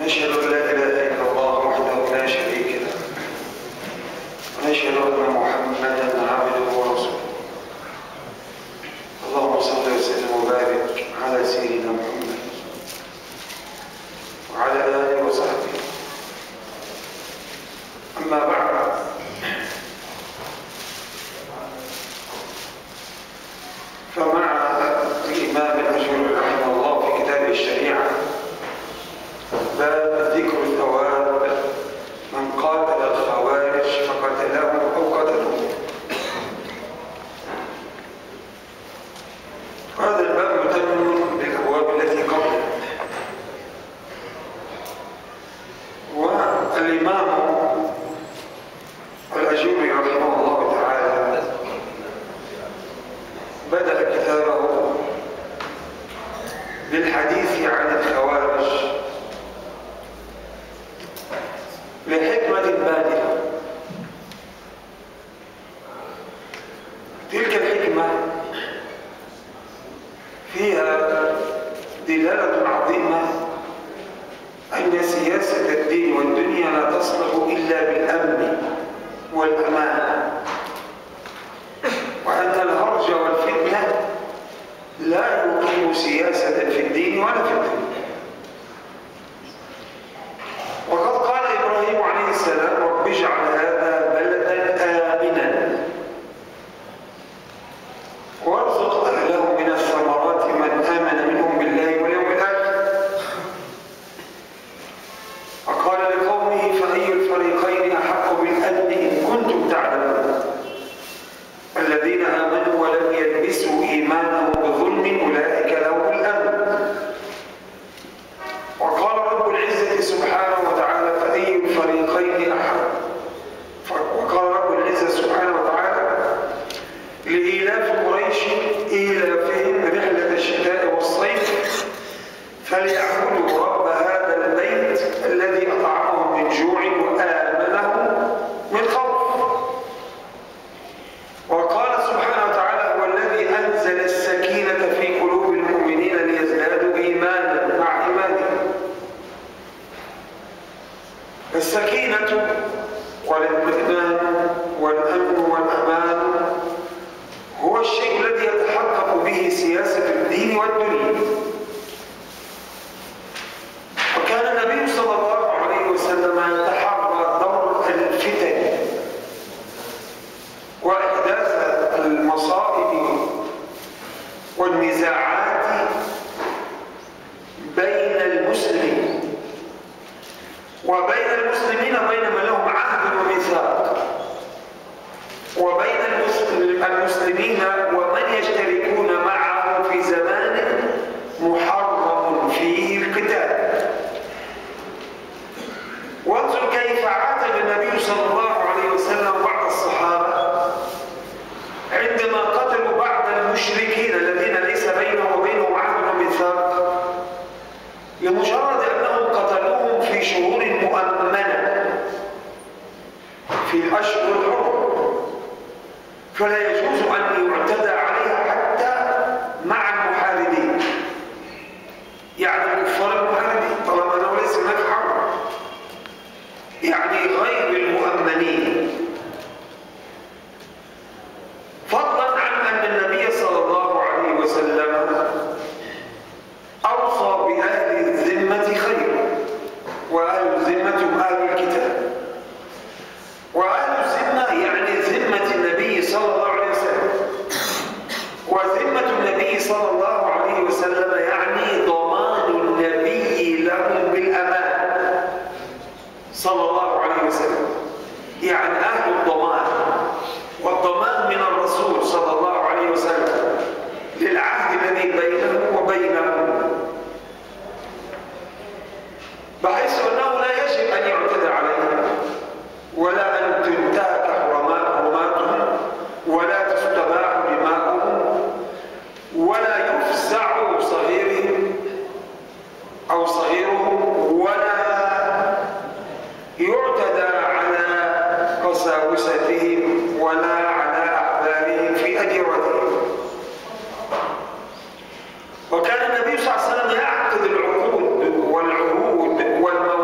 نشهد أن لا إله إلا الله وحده لا شريك له ونشهد أن محمدا عبده ورسوله اللهم صل وسلم وبارك على سيدنا محمد وعلى آله وصحبه أما بعد فمع الإمام الأجر رحمه الله في كتابه الشريعة باب ذكر ثواب من قاتل الخوارج فقتلهم أو قتلوه هذا الباب يتم بالأبواب التي قبله والإمام الأجوري رحمه الله تعالى بدأ كتابه بالحديث عن الخوارج لحكمة بالغة تلك الحكمة فيها دلالة عظيمة أن سياسة الدين والدنيا لا تصلح إلا بالأمن والأمان وأن الهرج والفتنة لا يقيم سياسة في الدين ولا في الدنيا وقد قال إبراهيم عليه السلام رب اجعل هذا بلدا آمنا وارزق أهله من الثمرات من آمن منهم بالله واليوم الآخر وقال لقومه فأي الفريقين أحق بالأمن إن كنتم تعلمون الذين آمنوا ولم يلبسوا إيمانهم بظلم أولئك لهم الأمن وقال رب العزة سبحانه وتعالى فأي الفريقين أحق وقال رب العزة سبحانه وتعالى لإيلاف قريش إيلافهم رحلة الشتاء والصيف فليعبدوا رب هذا البيت الذي أطعمهم من جوع وآمنهم من خوف وقال سبحانه وتعالى هو الذي أنزل السكينة في قلوب المؤمنين ليزدادوا إيمانا مع إيمانهم السكينة والاطمئنان والأمن والأمان هو الشيء الذي يتحقق به سياسة الدين والدنيا وكان النبي صلى الله عليه وسلم يتحرى دور الفتن وإحداث المصائب والنزاعات بين المسلمين وبين المسلمين بين من لهم عهد وميثاق وبين المسلمين ومن يشتركون معه في زمان محرم فيه القتال وانظر كيف عاتب النبي صلى الله عليه وسلم بعض الصحابه عندما قتلوا بعض المشركين الذين ليس بينهم وبينهم عهد وميثاق لمجرد انهم قتلوهم في شهور مؤمنه في الاشهر الحرم فلا يجوز ان يعتدى عليها حتى مع المحاربين يعني الكفار المحاربين طالما انه ليس هناك حرب يعني غير المؤمنين فضلا عن ان النبي صلى الله عليه وسلم اوصى باهل الذمه خيرا واهل الذمه هم اهل الكتاب واهل الذمه يعني ذمه النبي صلى الله عليه وسلم وذمه النبي صلى الله عليه وسلم يعني ضمان النبي لهم بالامان صلى الله عليه وسلم يعني اهل الضمان والضمان من الرسول صلى الله عليه وسلم للعهد الذي بينه وبينهم بحيث انه لا يجب ان يعتدى عليهم ولا ان تنتهك حرماتهم ولا تستباح دماؤهم ولا يفزع صغيرهم او صغيرهم ولا يعتدى على قساوستهم ولا على احبابهم في اجرتهم وكان النبي صلى الله عليه وسلم يعقد العقود والعهود والمواعيد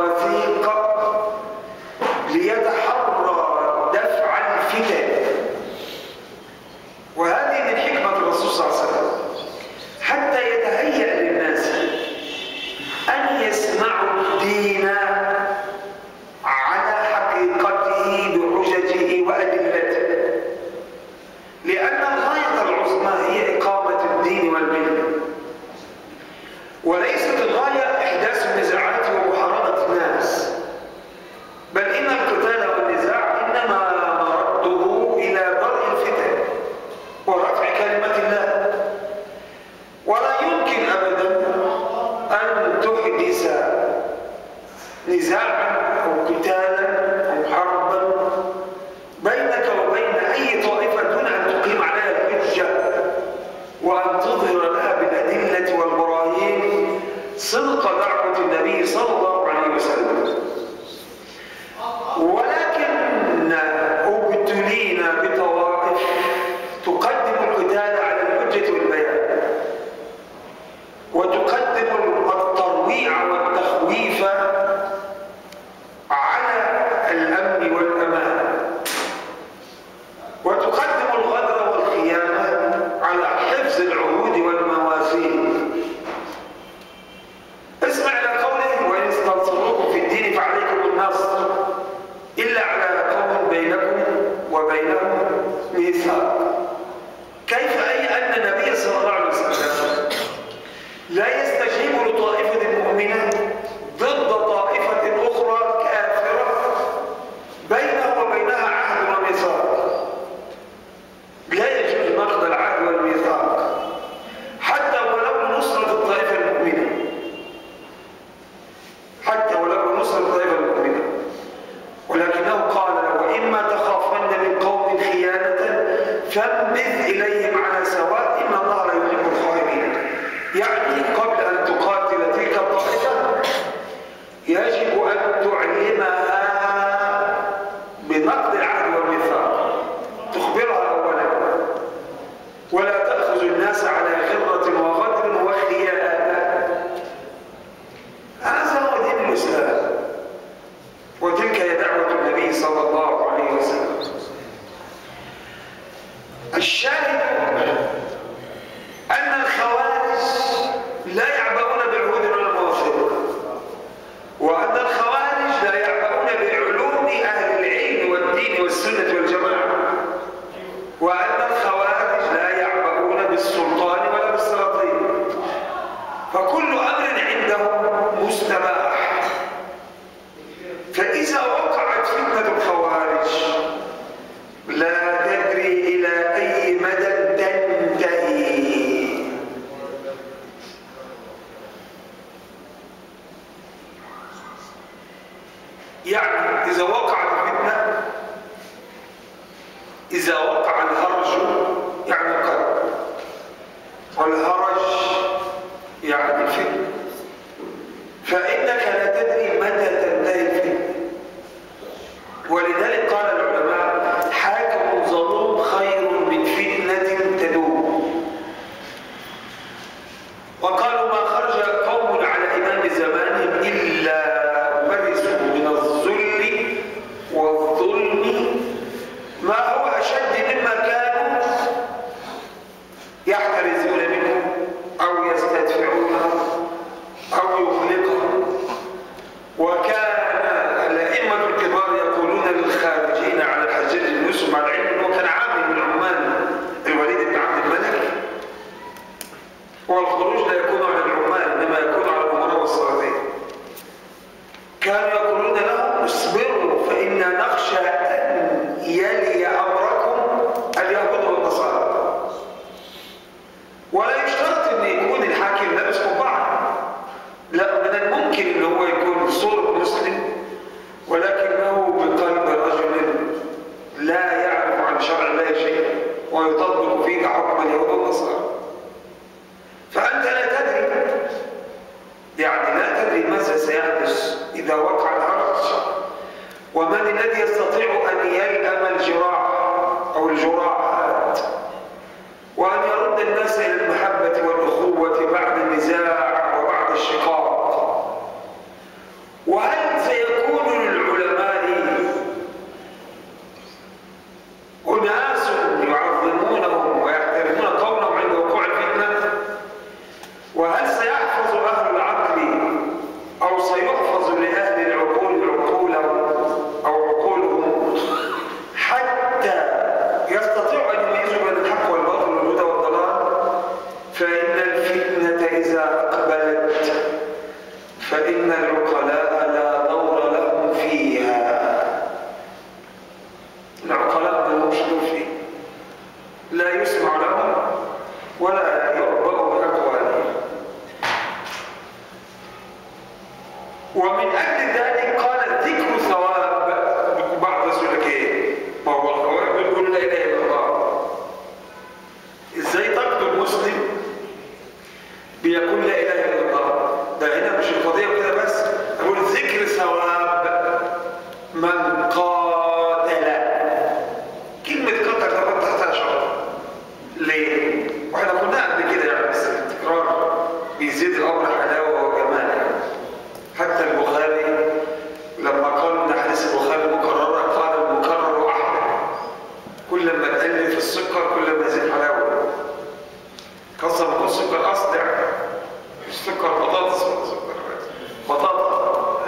نزاعا أو قتالا أو حربا بينك وبين أي طائفة دون أن تقيم عليها الحجة وأن تظهر لها بالأدلة والبراهين صدق دعوة النبي صلى الله عليه وسلم ولكن ابتلينا بطوائف تقدم القتال على الحجة والبيان وتقدم الترويع والتخويف على الأمن والأمان وتقدم الغدر والخيانة على حفظ العهود والموازين اسمع إلى قوله وإن استنصروكم في الدين فعليكم النصر إلا على قوم بينكم وبينهم ميثاق كيف أي أن النبي صلى الله عليه وسلم لا يستجيب لطائفة مؤمنة ضد طائفة أخرى كافرة بينه وبينها عهد وميثاق لا يجوز نقض العهد والميثاق حتى ولو نصرة الطائفة المؤمنة حتى ولو نصرة الطائفة المؤمنة ولكنه قال وإما تخافن من قوم خيانة فانبذ إليهم على سواء إن الله لا يحب الخائنين يعني قبل أن تقاتل تلك الطائفة يجب أن تعلمها بنقض العهد والميثاق تخبرها أولا ولا تأخذ الناس على غرة وغدر وخيانة هذا هو دين الإسلام وتلك هي دعوة النبي صلى الله عليه وسلم الشاهد أن الخوارج لا يعبؤون بعهود ولا مواثيق وأن الخوارج لا يعبؤون بعلوم أهل العلم والدين والسنة والجماعة وأن الخوارج لا يعبؤون بالسلطان ولا بالسلاطين فكل أمر عندهم مستباح فإذا وقعت فتنة الخوارج لا تدري إلى أي مدى تنتهي يعني إذا وقعت الفتنة إذا وقع الهرج يعني القتل والهرج يعني الفتنة فإنك لا تدري متى تنتهي الفتنة ولذلك قال العلماء حاكم ظلوم خير من فتنة تدوم وقالوا ما خرج قوم على إمام زمانهم إلا ورثوا من الذل والظلم ما هو أشد مما كانوا يحترزون منه أو يستدفعونه أو يخلقه وكان الأئمة الكبار يقولون للخارجين على الحجاج بن يوسف مع العلم أنه كان عامل من عمال الوليد بن عبد الملك والخروج لا يكون على العمال إنما يكون على الأمراء والسلاطين كانوا يقولون لهم اصبروا فإنا نخشى أن يلي أمركم اليهود والنصارى ولا يشترط أن يكون الحاكم لابس قبعة لا من الممكن أن هو يكون صورة مسلم ولكنه بقلب رجل لا يعرف عن شرع الله شيئا ويطبق فيك حكم اليهود والنصارى فأنت لا تدري يعني لا تدري ماذا سيحدث إذا وقع الهرج ومن الذي يستطيع أن يلأم الجراح أو الجراحات وأن يرد الناس إلى المحبة والأخوة بعد النزاع وبعد الشقاق وهل سيكون للعلماء أناس يعظمونهم ويحترمون قولهم عند وقوع الفتنة وهل سيحفظ أهل العقل أو سيحفظ لأهل العقول عقولهم أو عقولهم حتى يستطيع لأجل ذلك قال ذكر ثواب بعض الناس يقول لك إيه؟ ما هو الخوارج بيقول لا إله إلا الله إزاي تقتل مسلم بيقول لا إله إلا الله ده هنا مش القضية كده بس أقول ذكر ثواب من قاتل كلمة قتل ده تحتها شرط ليه؟ واحنا قلنا قبل كده يعني بس التكرار بيزيد الأمر حلاوة وجمال يعني. حتى البخاري لما قالوا ان حديث البخاري مكررة قال المكرر أحلى كل ما تقلل في السكر كل ما يزيد حلاوة خاصة لما يكون سكر أصل يعني مش سكر بطاطس ولا سكر بطاطا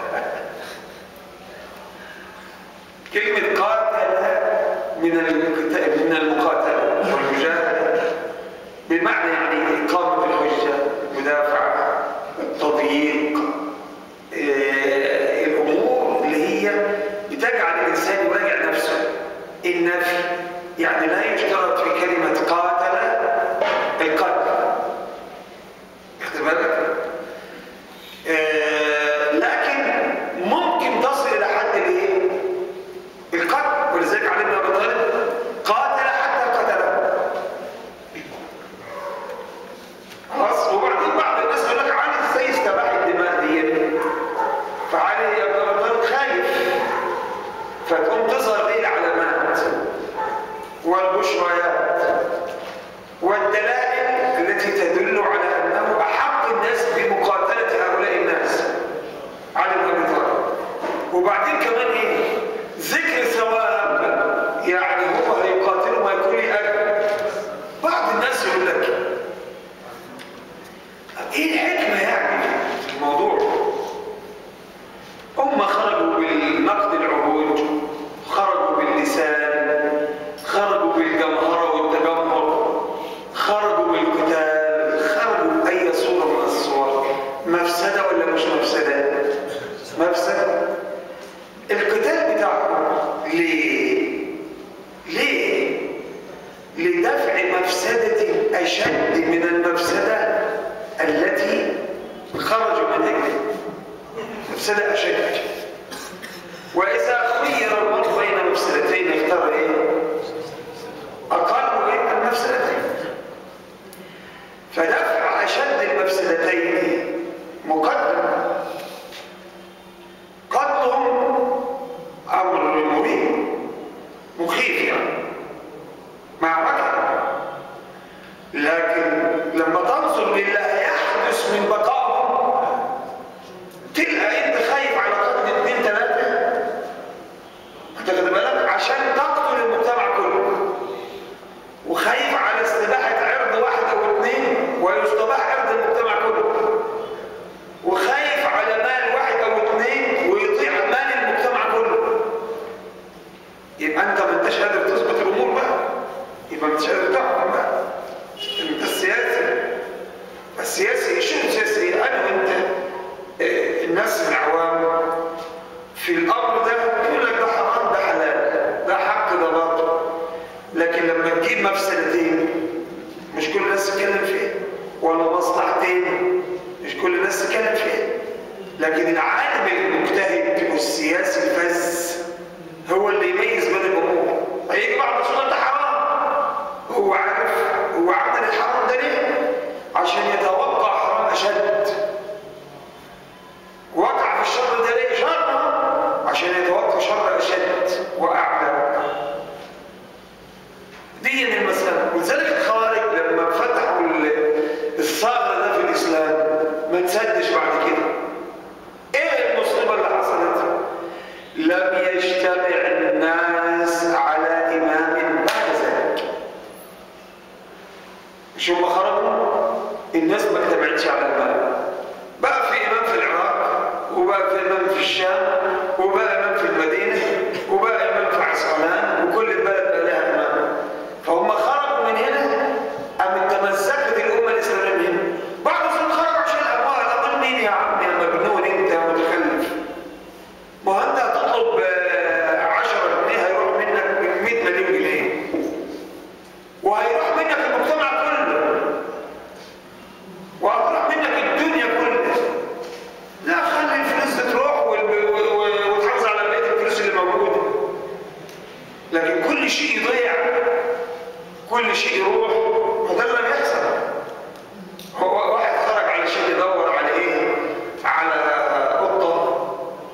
كلمة قاتل من الكتاب من المقاتلة والمجاهدة بمعنى يعني إقامة الحجة مدافعة تضييق آه، الأمور اللي هي بتجعل الإنسان يراجع نفسه النفي يعني لا يشترط في كلمة قاتل القتل خد بالك آه، لكن ممكن تصل إلى حد الإيه؟ القتل ولذلك علي بن ابي طالب قاتل حتى قتله خلاص وبعدين بعض الناس يقول لك علي ازاي استباح الدماء دي فعلي بن ابي طالب خايف فتقوم تظهر ليه العلامات والبشريات والدلائل التي تدل على انه احق الناس بمقاتله هؤلاء الناس علي بن ابي طالب وبعدين كمان ايه ذكر ثواب يعني هو هيقاتله ما يكون لي اجر بعض الناس يقول لك ايه الحكمه يعني في الموضوع هم خرجوا بالنقد العهود خرجوا باللسان خرجوا بالجمهره والتجمهر خرجوا بالقتال خرجوا باي صوره من الصور مفسده ولا مش مفسده مفسده القتال بتاعهم ليه؟ ليه؟ لدفع مفسدة أشد من المفسدة التي خرجوا من أجلها مفسدة أشد وإذا خير المرء بين مفسدتين اختار إيه؟ أقل بين المفسدتين فدفع أشد المفسدتين مقدم قتلهم أمر مريب مخيف يعني معركة لكن لما تنظر لله يحدث من بقائهم تلقى انت خايف على قتل اثنين ثلاثة هتاخد بالك عشان تقتل المجتمع كله وخايف على استباحة عرض واحد او اثنين ويستباح عرض المجتمع كله وخايف على مال واحد او اثنين ويضيع مال المجتمع كله يبقى انت ما انتش قادر تظبط الامور بقى يبقى ما انتش قادر تحكم بقى انت السياسي السياسي شو السياسي انا وانت اه، الناس العوام في الامر ده يقول لك ده حرام ده حلال ده حق ده باطل لكن لما تجيب مفسدتين مش كل الناس تتكلم فيه ولا مصلحتين مش كل الناس تتكلم فيه لكن العالم المجتهد والسياسي الفز هو اللي يميز بين الامور هيجي بعض الصوره ده حرام هو عارف هو عمل الحرام ده ليه عشان يتوقع حرام اشد وقع في الشر ده ليه شر عشان يتوقع شر اشد واعلى دي المسألة ولذلك الخوارج لما فتحوا ال- الثغر ده في الإسلام ما تسدش بعد كده ايه المصيبة اللي حصلت لم يجتمع الناس على إمام بعد ذلك مش هم خرجوا الناس ما اجتمعتش على إمام بقى في إمام في العراق وبقى في إمام في الشام وبقى إمام في المدينة وبقى إمام في عسقلان وكل البلد بقى لها إمام فهم خرجوا من هنا أم تمزقت الأمة الإسلامية من هنا بعض الناس خرجوا عشان الأموال أمال مين يا عم يا مجنون أنت يا متخلف ما هو أنت هتطلب آه، 10 جنيه هيروح منك 100 مليون جنيه وهيروح منك المجتمع كله وهتروح منك الدنيا كلها لا خلي الفلوس تروح وال- شيء يضيع كل شيء يروح وده اللي بيحصل هو واحد خرج علشان يدور على ايه على قطه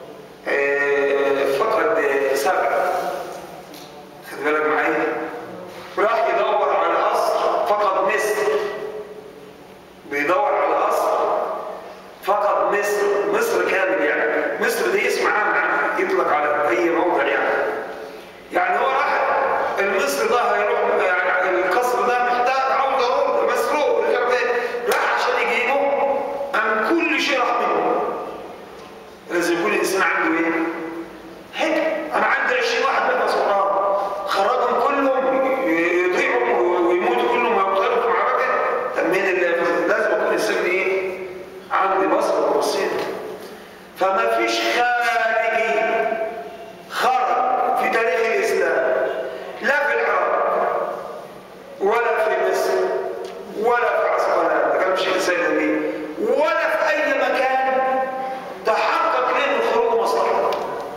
آه، فقد آه، سبع خد بالك معايا راح يدور على قصر فقد مصر بيدور على قصر فقد مصر مصر كامل يعني مصر دي اسم عام عام يطلق على اي موضع يعني يعني هو راح المصر ده هيروح يعني القصر ده محتاج عوده عوده مسروق مش عارف ايه راح عشان يجيبه قام كل شيء راح منه لازم يكون الانسان عنده ايه؟ هيك انا عندي 20 واحد بيحفظ قران خرجهم كلهم يضيعوا ويموتوا كلهم ويقتلوا في معركه طب مين اللي يحفظ؟ لازم يكون الانسان ايه؟ عندي بصر وبصيره فما فيش خارجي خرج في تاريخ الاسلام لا في العراق ولا في مصر ولا في عسقلان ده كلام الشيخ السيد امين ولا في اي مكان تحقق ليه من خروج مصلحه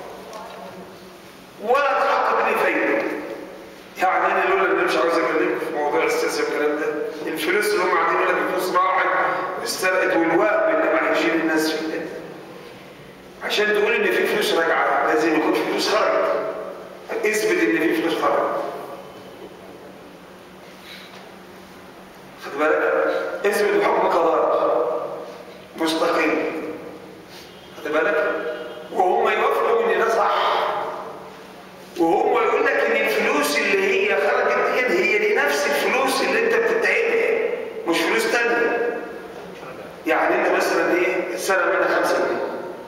ولا تحقق ليه فايده يعني انا لولا ان مش عاوز اكلمكم في موضوع السياسه والكلام ده الفلوس اللي هم قاعدين يقول لك الفلوس راحت واسترقت والوهم اللي معيشين الناس فيه ده عشان تقول ان في فلوس راجعه لازم يكون في فلوس خرجت اثبت ان في فلوس خرجت خد بالك اثبت بحكم قضاء مستقيم خد بالك وهم يوافقوا ان ده صح وهو يقول لك ان الفلوس اللي هي خرجت دي هي دي نفس الفلوس اللي انت بتدعيها مش فلوس تانية يعني انت مثلا ايه سرق منها خمسة جنيه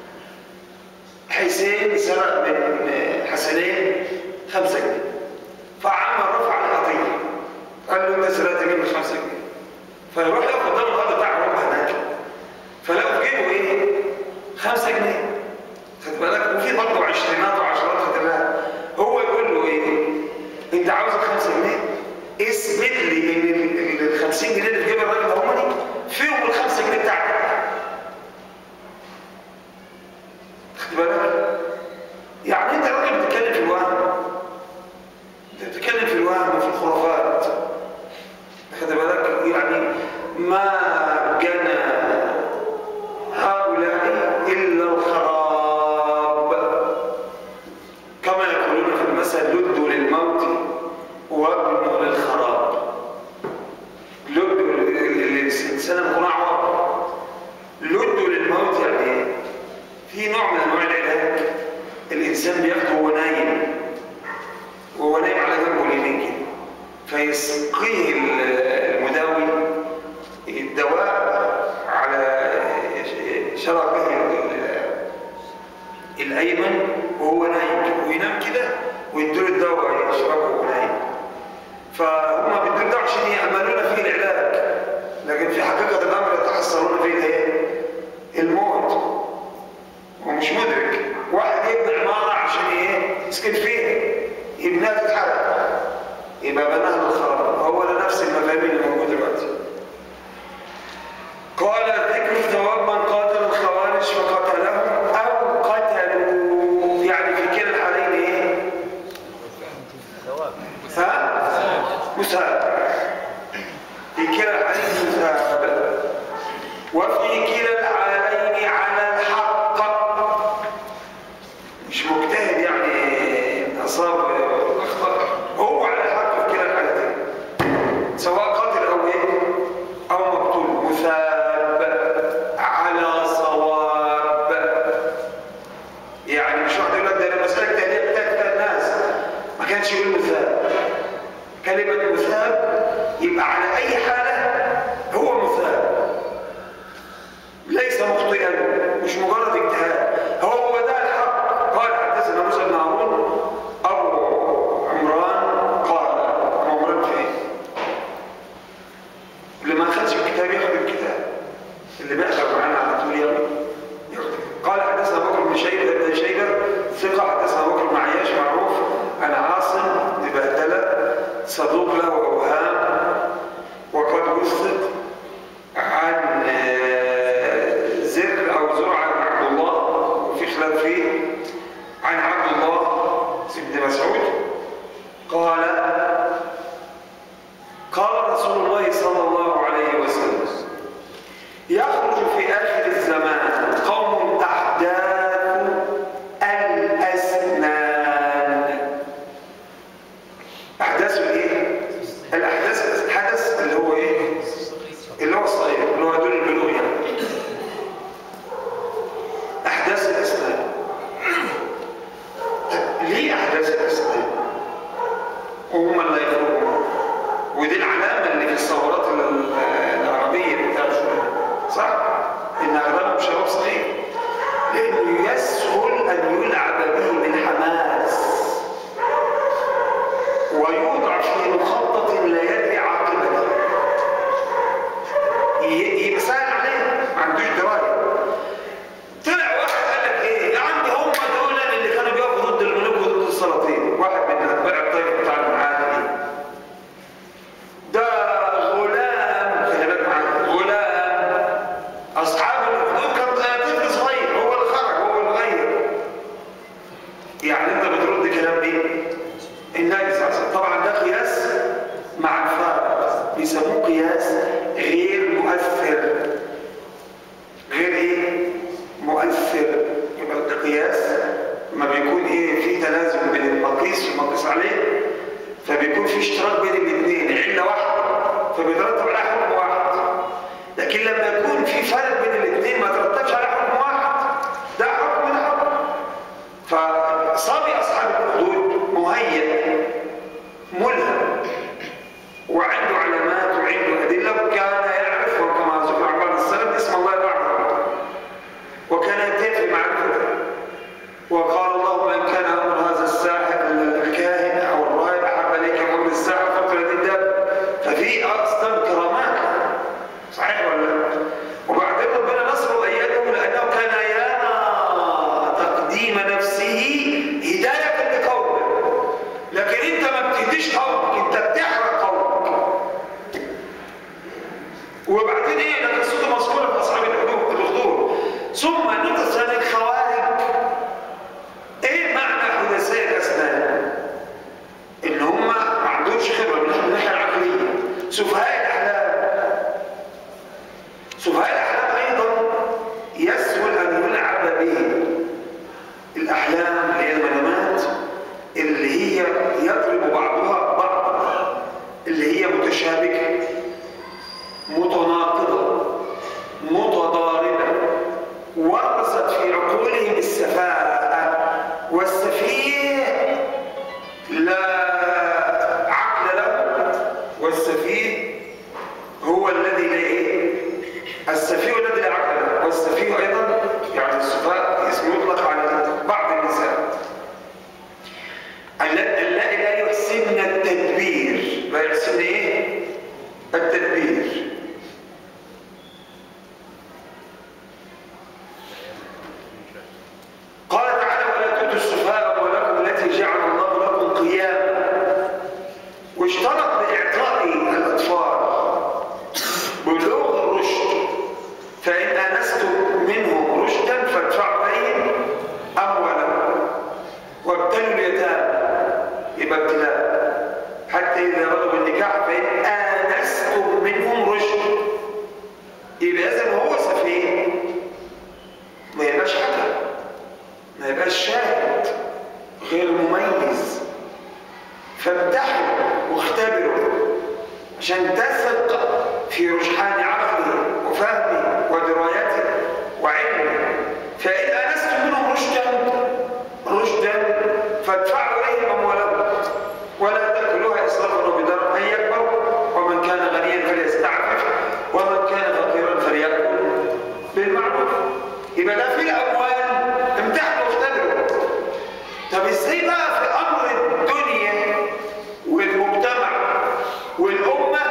حسين سرق من حسنين خمسة جنيه فعمل رفع القضية قال له انت سرقت مني خمسة جنيه فيروح يقف قدام القاضي بتاعه هو هناك فلقوا في جيبه ايه؟ خمسة جنيه خد بالك وفي برضه عشرينات وعشرات خد بالك هو يقول له ايه؟ انت عاوز الخمسة جنيه؟ اثبت لي ان ال- ال 50 جنيه اللي في جيب الراجل ده هم دي فيهم الخمسة جنيه بتاعتك خد بالك؟ يعني انت راجل بتتكلم في الوهم انت بتتكلم في الوهم وفي الخرافات خد بالك يعني ما جنى هؤلاء إلا الخراب كما يقولون في المثل لدوا للموت وابنوا للخراب لدوا الإنسان يكون أعور لدوا للموت يعني إيه؟ في نوع من أنواع العلاج الإنسان بياخده وهو نايم وهو نايم على جنبه اليمين كده فيسقيه المداوي الدواء على شرفه الايمن وهو نايم وينام كده ويدوا الدواء يشربه وهو نايم فهم بيدوا الدواء عشان ياملون فيه العلاج لكن في حقيقه الامر يتحصلون فيه الايه؟ الموت هو مش مدرك واحد يبني عماره عشان ايه؟ يسكن فيها يبنيها تتحرك يبقى بناها بالخراب هو ده نفس المفاهيم اللي موجوده دلوقتي قال ذكر ثواب من قاتل الخوارج فقتلهم او قتلوا يعني في كلا الحالين ايه؟ ها؟ مساعد في كلا الحالين مساعد وفي كلا الحالين على الحق مش مجتهد يعني اصاب اخطا هو على الحق في كلا الحالتين سواء قاتل او ايه او مقتول مثاب على صواب يعني مش واحد يقول لك ده المسألة التالية بتاعت الناس ما كانش يقول مثاب كلمة مثاب يبقى على أي حالة هو مثاب ليس مخطئا مش مجرد اجتهاد هو ده الحق قال حدثنا موسى بن هارون ابو عمران قال ابو عمران في ايه؟ اللي ما اخذش الكتاب ياخد الكتاب اللي بيحضر معانا على طول يلا ياخد قال حدثنا ابو بكر بن شيبه بن شيبه ثقه حدثنا ابو بكر بن عياش معروف عن عاصم بن بهدله صدوق له اوهام وقد وثق عن آه، زر او زرع عن عبد الله وفي خلاف فيه عن عبد الله بن مسعود قال قال رسول الله صلى الله عليه وسلم يخرج في آخر الزمان قوم أحداث الأسنان أحداث الإيه؟ الأحداث الحدث اللي هو إيه؟ اللي هو الصغير اللي هو دول البلوغ يعني أحداث الأسنان ليه أحداث الأسنان؟ وهم اللي يخرجون ودي العلامة اللي في الثورات ال- العربية بتاع صح؟ إن أغلبهم شباب صغير لأنه يسهل أن يلعب به بالحماس ويوضع في مخطط لا يدري عاقبته ي- يبقى سهل عليه ما عندوش درايه طلع واحد قال لك ايه يا عم هم دول اللي كانوا بيقفوا ضد الملوك وضد السلاطين واحد من اتباع الطيب بتاع المعادي ده غلام خلي بالك معايا غلام اصحاب الاخدود كان طفل صغير هو اللي خرج هو اللي غير يعني انت بترد كلام مين؟ النبي صلى الله عليه وسلم طبعا ده قياس مع الفارق بيسموه قياس غير مؤثر غير ايه؟ مؤثر يبقى القياس ما بيكون ايه في تلازم بين المقيس والمقيس عليه فبيكون في اشتراك بين الاثنين عله واحده فبيترتب عليها حكم واحد لكن لما يكون في فرق بين الاثنين ما ترتبش على حكم واحد ده حكم وده حكم فصبي اصحاب الحدود مهيئ ملهم وعنده علامات وعنده ادله وكان يعرف وكما ذكر عن بعض السلف اسم الله بعضه وكان يتفق معرفته وقال اللهم ان كان امر هذا الساحر الكاهن او الراهب احب اليك من امر الساحر فاقتل الدب ففي اصلا كرامات صحيح ولا لا؟ وبعدين ربنا نصره وايده لانه كان يرى تقديم نفسه هدايه لقومه لكن انت ما بتهديش قومك انت بتحرق قومك وبعدين ايه ده قصته مذكوره في اصحاب الحدود الاخدود ثم نقص للخوارج ايه معنى حدثاء الاسنان؟ ان هم ما عندهمش خبره من الناحيه العقليه سفهاء الاحلام سفهاء الاحلام ايضا يسهل ان يلعب به الاحلام اللي هي المنامات اللي هي يضرب بعضها بعضا اللي هي متشابكه متناقضه متضاربه ورثت في عقولهم السفاهه والسفيه لا عقل له والسفيه هو الذي لا ايه السفيه الذي لا عقل له والسفيه ايضا يعني السفهاء اسم يطلق على بعض النساء اللائي لا يحسن التدبير لا يحسن ايه التدبير قال تعالى ولا تؤتوا السفهاء اموالكم التي جعل الله لكم قياما واشترط لاعطاء الاطفال بلوغ الرشد فان انستم منهم رشدا فادفعوا اليهم اموالهم وابتلوا اليتامى يبقى ابتلاء حتى اذا بلغوا النكاح فان انستم منهم رشد يبقى اذا هو سفيه ما يبقاش حكم ما يبقاش شاهد غير مميز فامتحنوا واختبروا عشان تثق في رجحان عقله وفهمه ودرايته وعلمه فإن أنستم منهم رشدا رشدا فادفعوا إليهم أموالهم ولا تأكلوها إسرافا وبدارا أن يكبروا ومن كان غنيا فليستعفف ومن كان فقيرا فليأكل بالمعروف يبقى ده في الأموال امتحنوا واختبروا طب ازاي بقى في امر الدنيا والمجتمع والامه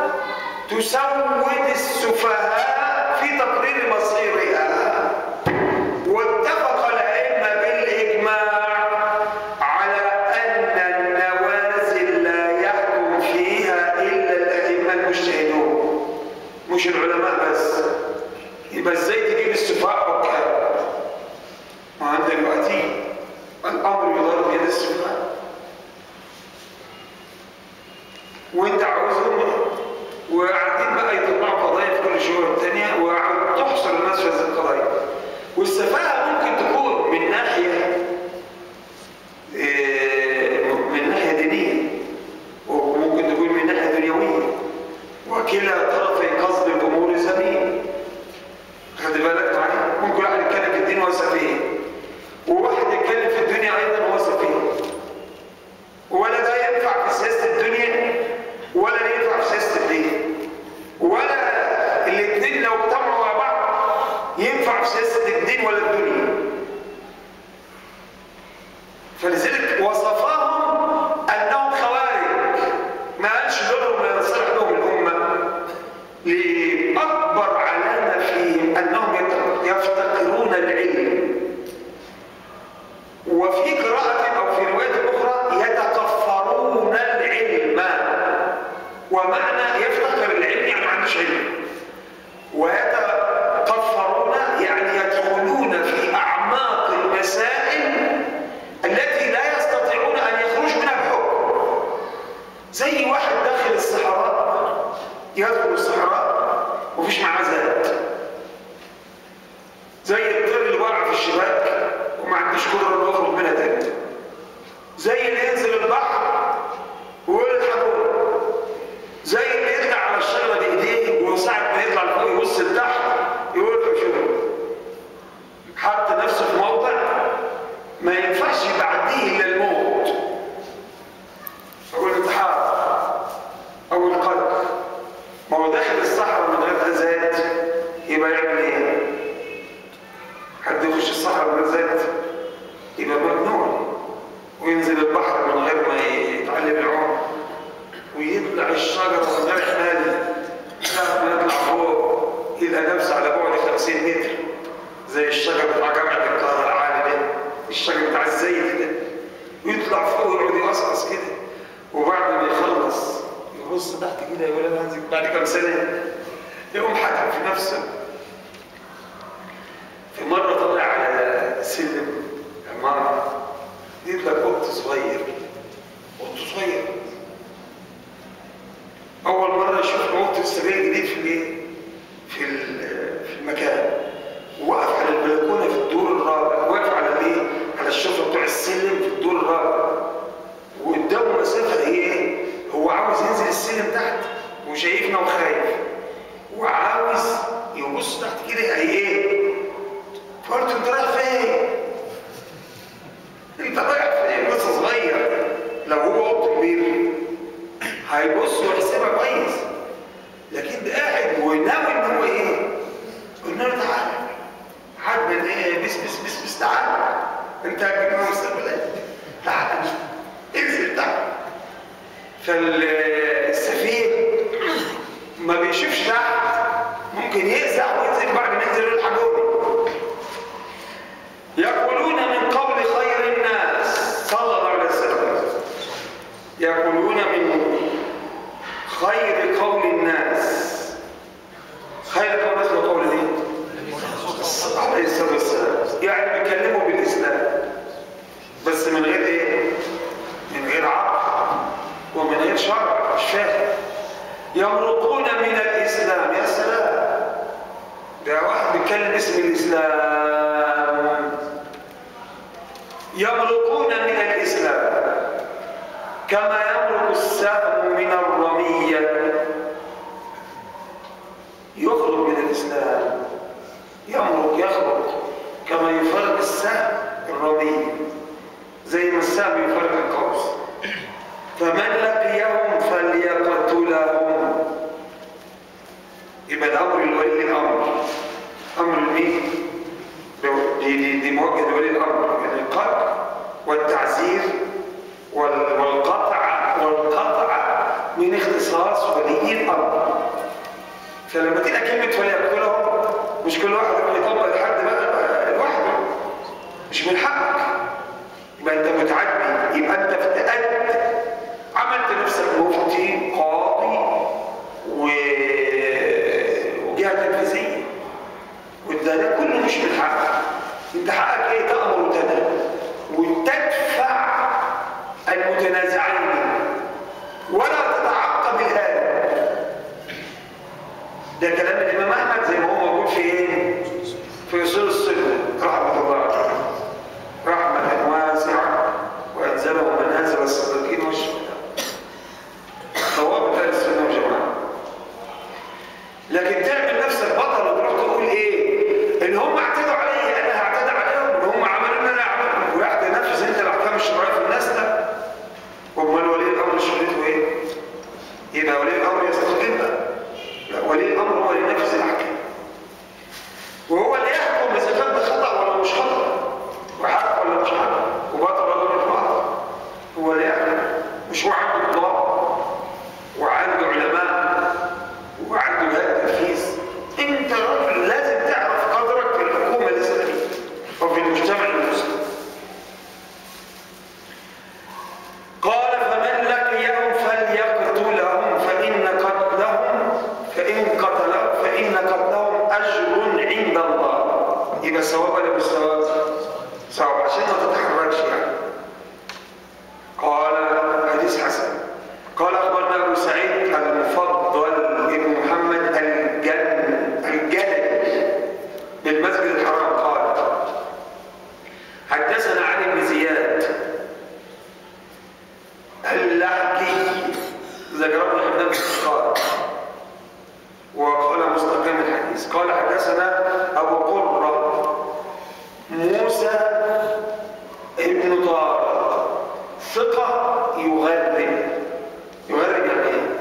تسود السفهاء في تقرير مصيرها واتفق الائمه بالاجماع على ان النوازل لا يحكم فيها الا الائمه المجتهدون مش العلماء بس يبقى ازاي تجيب السفهاء حكام ما انت دلوقتي الامر يدار بيد السفهاء فلذلك وصفهم انهم خوارج ما قالش دول ما ينصلح لهم الامه لاكبر علامه فيهم انهم يفتقرون العلم وفي قراءه او في روايه اخرى يتكفرون العلم ومعنى يفتقر العلم يعني ما عندوش علم ويتكفرون يعني يدخلون في اعماق المسائل التي لا يستطيعون ان يخرجوا منها بحكم زي واحد داخل الصحراء يدخل الصحراء ومفيش معاه زاد زي الطير اللي وقع في الشباك وما عندوش قدره انه يخرج منها تاني زي اللي ينزل البحر ويقول الحقوني زي اللي يطلع على الشجره بايديه وساعه ما يطلع لفوق يبص لتحت يقول حشوش حط نفسه في موضع ما ينفعش بعديه الا الموت او الانتحار او القتل ما هو داخل الصحراء من غير زاد يبقى يعمل ايه؟ حد يخش الصحراء من غير زاد يبقى مجنون وينزل البحر من غير ما يتعلم العوم ويطلع الشجرة من غير حمال ساعة ما يطلع فوق يلقى نفسه على بعد 50 متر زي الشجر بتاع جامعة القاهرة العالي ده الشجر بتاع الزيت ده ويطلع فوق ويقعد يقصقص كده وبعد ما يخلص يبص تحت كده يقول انا هنزل بعد كام سنة يقوم حكم في نفسه في مرة طلع على سلم عمارة يطلع قط صغير قط صغير أول مرة يشوف قط السرير جديد في الايه؟ في في المكان وقف على البلكونة في الدور الرابع واقف على الايه؟ على الشفرة بتوع السلم في الدور الرابع وقدامه مسافة ايه؟ هو عاوز ينزل السلم تحت وشايفنا وخايف وعاوز يبص تحت كده هي ايه؟ فقلت انت رايح فين؟ انت رايح فين؟ لسه صغير لو هو قط كبير هيبص ويحسبها كويس لكن ده قاعد وناوي ان هو ايه؟ قلنا له تعالى حد ايه بس بس بس بس تعالى انت هتجيب مستقبلات تعالى انزل تحت فالسفير ما بيشوفش تحت ممكن يقزع وينزل بعد ما ينزل يقول حاجوني يقولون من قول خير الناس صلى الله عليه وسلم يقولون من خير قول الناس خير قول الناس وقول دي عليه الصلاه والسلام يعني بيكلموا بالاسلام بس من غير ايه من غير عقل ومن غير شرع مش فاهم يمرقون من الاسلام يا سلام ده واحد بيتكلم اسم الاسلام يمرقون من الاسلام كما يمرق السهم من الرميه يخرج من الاسلام يمرق يخرج كما يفرق السهم الرميه زي ما السهم يفرق القوس فمن لقيهم فليقتلهم يبقى الامر لولي الامر امر مين دي, دي, دي موجه لولي الامر يعني القتل والتعزير وال- والقطع والقطع من اختصاص ولي الامر فلما تلقى كلمه فليقتلهم مش كل واحد يروح يطبق لحد بقى لوحده مش من حقك يبقى انت متعدي يبقى انت افتقدت عملت نفسك مفتي قاضي و... وجهه تنفيذيه وده ده كله مش من حقك انت حقك ايه تامر وتنهى وتدفع المتنازعين ولا تتعقب الهالك ده كلام الامام احمد زي ما هو موجود في ايه في اصول السنه رحمه الله عليه رحمه واسعه وانزله منازل الصديقين والشهداء ضوابط اهل السنه والجماعه لكن تعمل نفسك بطل وتروح تقول ايه ان هم اعتدوا علي انا هعتدي عليهم ان هم عملوا اللي انا اعمله ويحت نفس انت الاحكام الشرعيه في الناس ده امال ولي الامر شغلته ايه حدثنا علي بن زياد اللحكي ذكرنا حدثنا قال وقال مستقيم الحديث قال حدثنا أبو قرة موسى ابن طارق ثقة يغرب يغرب يعني ايه؟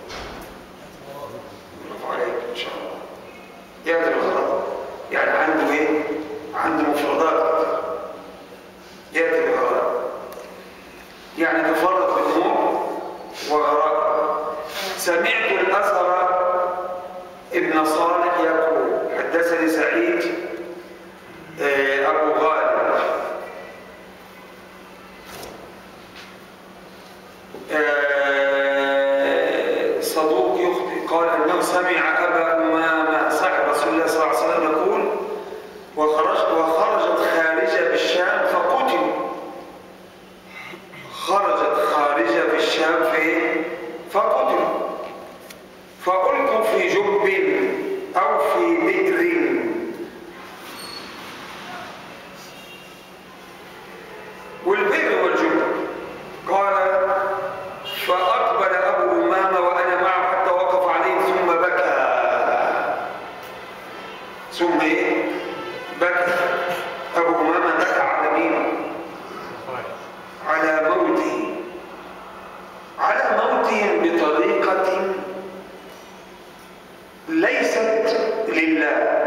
برافو عليك ان شاء الله يأتي بالغلط يعني عنده ايه؟ عنده مفردات يأتي بالغلط يعني تفرد بالنور وغراء سمعت الأثر ابن صالح يقول حدثني سعيد آه، أبو غالب آه، صدوق يخطئ قال أنه سمع أبا أمامة صاحب رسول الله صلى الله عليه وسلم يقول وخرجت وخرجت خارجة بالشام فقتلوا خرجت خارجة بالشام في فقتلوا فألقوا في جب أو في بئر والبئر والجب قال فأقبل أبو أمامة وأنا معه حتى وقف عليه ثم بكى ثم إيه؟ بكى أبو أمامة بكى على مين؟ على موته على موته بطريقة ليست لله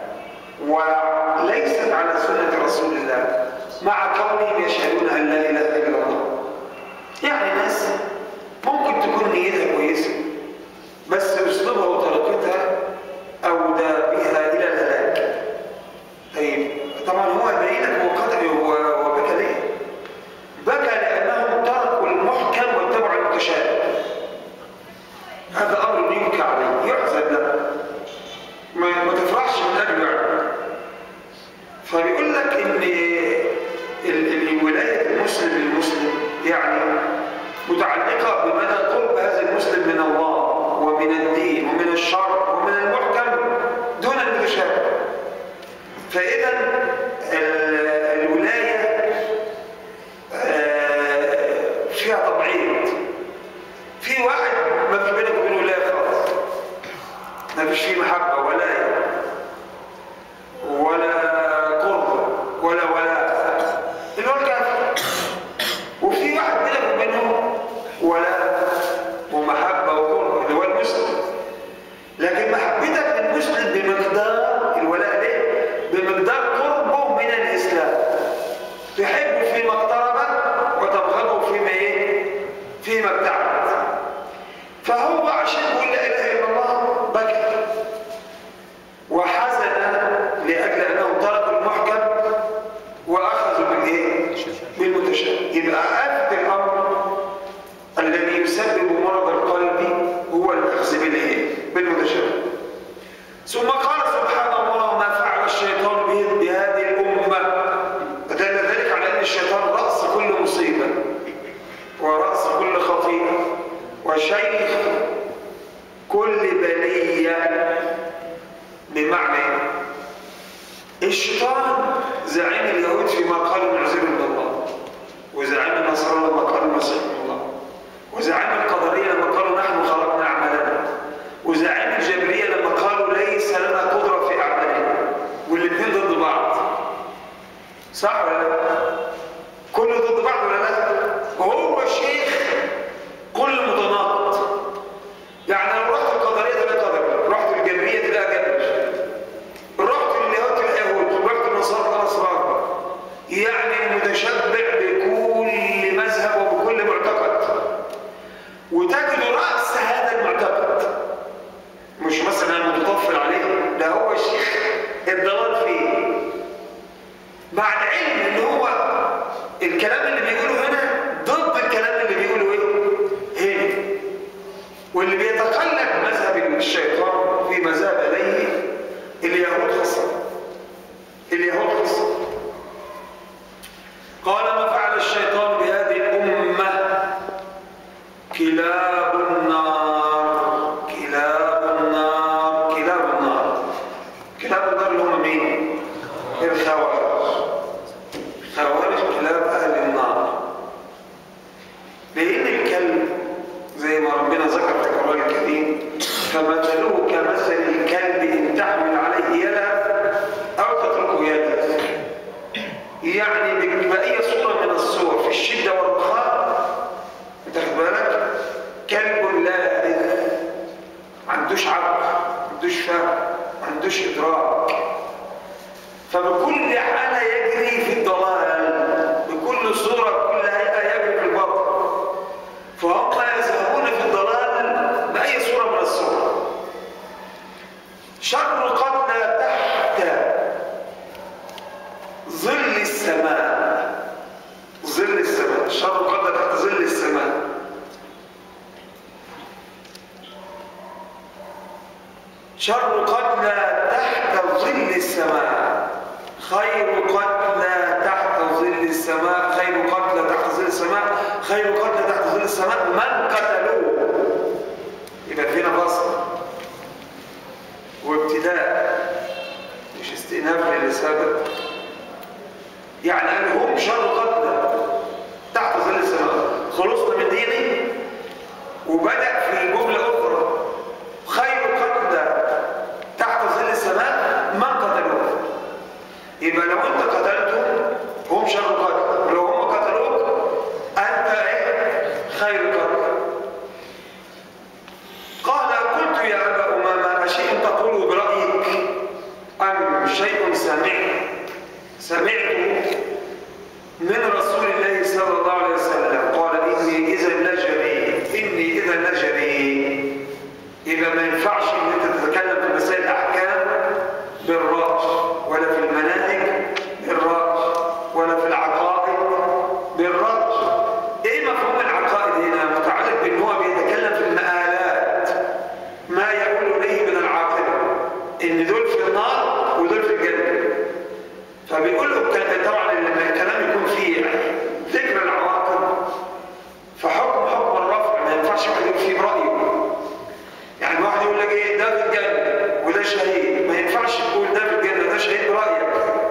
وليست على سنة رسول الله مع كونهم يشهدون أن لا إله إلا الله يعني ناس ممكن تكون نيتها كويسة بس أسلوبها وطريقتها أودى بها إلى الهلاك طيب طبعا هو باين لك هو قتل هو هو بكى ليه؟ بكى لأنهم تركوا المحكم واتبعوا المتشابه هذا أمر يبكى عليه يحزن له ما, ما تفرحش من أجله يعني فبيقول لك إن ال- الولاية المسلم للمسلم يعني متعلقة بمدى قرب هذا المسلم من الله ومن الدين ومن الشرع ومن المحكم دون المتشابه فإذا ال- الولاية آه، فيها تبعيض في واحد ما في بينك وبينه ولاية خالص ما فيش فيه محبة ولاية ولا قرب ولا ولاء اللي هو الكافر وفي واحد بينك وبينه ولاء ومحبة وقرب اللي هو المسلم لكن محبتك للمسلم بمقدار الولاء ليه؟ بمقدار قربه من الإسلام تحبه فيما اقترب وتبغضه فيما ايه؟ فيما ابتعد فهو عشان يقول لا اله الا الله بكى وحزن لاجل انهم تركوا المحكم واخذوا بالايه؟ بالمتشابه يبقى أفد الامر الذي يسبب مرض القلب هو الاخذ بالايه؟ بالمتشابه ثم قال سبحان الله ما فعل الشيطان به بهذه الامه دل ذلك على ان الشيطان راس كل مصيبه ورأس كل خطيئة وشيخ كل بلية بمعنى إيه؟ الشيطان زعيم اليهود فيما قالوا نعزل من الله وزعيم النصارى لما قالوا المسيح من الله وزعيم القدرية لما قالوا نحن خلقنا أعمالنا وزعيم الجبرية لما قالوا ليس لنا قدرة في أعمالنا والاثنين ضد بعض صح ولا لا؟ كله ضد بعض ولا لا؟ وهو شيخ كل متناقض يعني لو رحت القدرية تلاقي قدر رحت الجبرية تلاقي جبر رحت لليهود تلاقي يهود رحت النصارى تلاقي نصارى يعني المتشبع بكل مذهب وبكل معتقد وتجد رأس هذا المعتقد مش مثلا المتطفل عليه ده هو الشيخ الضلال فيه مع العلم ان هو الكلام اللي بيقوله هنا ضد الكلام اللي بيقوله ايه هنا واللي بيتقلد مذهب الشيطان في مذهب اليه اليهود خاصه اليهود خاصه قال ما فعل الشيطان بهذه الامه كلاب النار كلاب النار كلاب النار كلاب النار اللي هم مين الخوارج الخوارج شر قتلى تحت ظل السماء خير قتلى تحت ظل السماء خير قتلى تحت ظل السماء خير قتلى تحت ظل السماء من قتلوه يبقى فينا فصل وابتداء مش استئناف للسابق يعني قال هم شر قتلى تحت ظل السماء خلصنا من ديني وبدأ في جملة أخرى خير قتلى تحت ظل السماء من قتلوه يبقى لو انت قتلته هم شر قتل ولو هم قتلوك انت ايه خير قتل قال قلت يا ابا امامه اشيء تقول برايك ام شيء سمعت سمعته من رسول الله صلى الله عليه وسلم قال اني اذا لجري اني اذا لجري يبقى ما ينفعش ان انت تتكلم في مسائل الاحكام بالراي ولا في المناهج بالراي ولا في العقائد بالراي ايه مفهوم العقائد هنا متعلق بان هو بيتكلم في المآلات ما يقول اليه من العاقبه ان دول في النار ودول في الجنه فبيقول له الكلام- طبعا لما الكلام يكون فيه ذكر العواقب فحكم حكم الرفع ما ينفعش واحد يقول فيه برايه يعني واحد يقول لك ايه ده في الجنه وده شهيد ما ينفعش تقول ده في الجنه ده شهيد برايك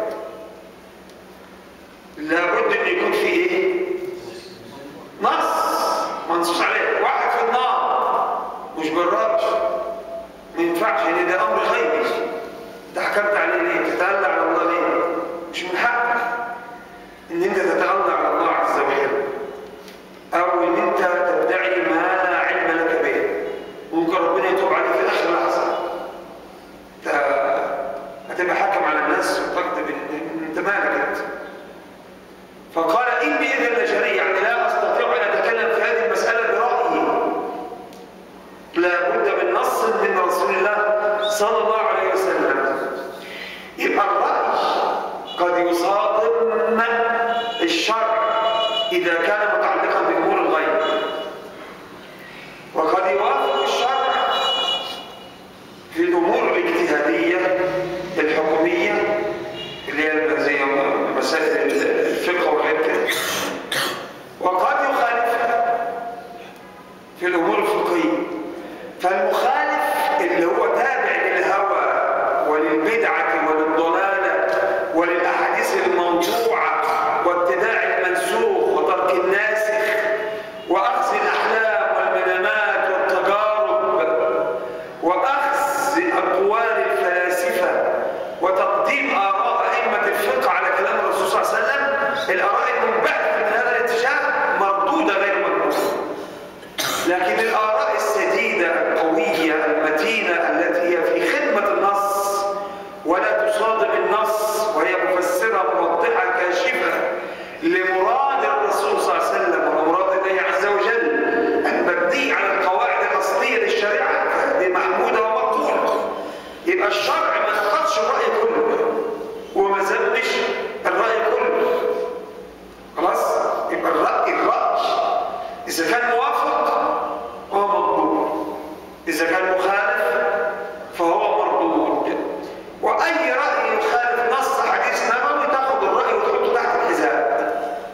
لابد ان يكون في ايه نص منصوص عليه واحد في النار مش بالراي ما ينفعش ان ده امر غيبي انت حكمت عليه ليه تتألى على الله ليه مش من حقك ان انت تتألى على الله عز وجل او ان انت تدعي ما لا علم لك به ممكن ربنا يتوب عليك في اخر لحظه انت هتبقى حاكم على الناس وتكتب ان انت مالك انت فقال اني اذا لجري يعني لا استطيع ان اتكلم في هذه المساله برايي لا بد من نص من رسول الله صلى الله عليه وسلم يبقى الراي قد يصادم الشرع اذا كان متعلقا بامور الغيب وقد يوافق الشرع في الامور الاجتهاديه الحكميه اللي هي زي مسائل الفقه وغير كده وقد يخالفها في الامور الفقهيه فالمخالف اللي هو تابع للهوى وللبدعه وللضلاله وللاحاديث الموضوعه واتباع المنسوخ وترك الناسخ واخذ الاحلام والمنامات والتجارب واخذ اقوال الفلاسفه وتقديم اراء ائمه الفقه على كلام الرسول صلى الله عليه وسلم الاراء المنبعثه من هذا الاتجاه مردوده غير مقبوله لكن الآراء السديدة القوية المتينة التي هي في خدمة النص ولا تصادم النص وهي مفسرة موضحة كاشفة لمراد الرسول صلى الله عليه وسلم ومراد الله عز وجل المبني على القواعد الأصلية للشريعة فهذه محمودة ومقبولة يبقى الشرع ما نقضش الرأي كله وما ذمش الرأي كله خلاص يبقى الرأي الرأي إذا كان موافق هو مقبول إذا كان مخالف فهو مردود وأي رأي يخالف نص حديث نبوي تاخد الرأي وتحطه تحت الحزام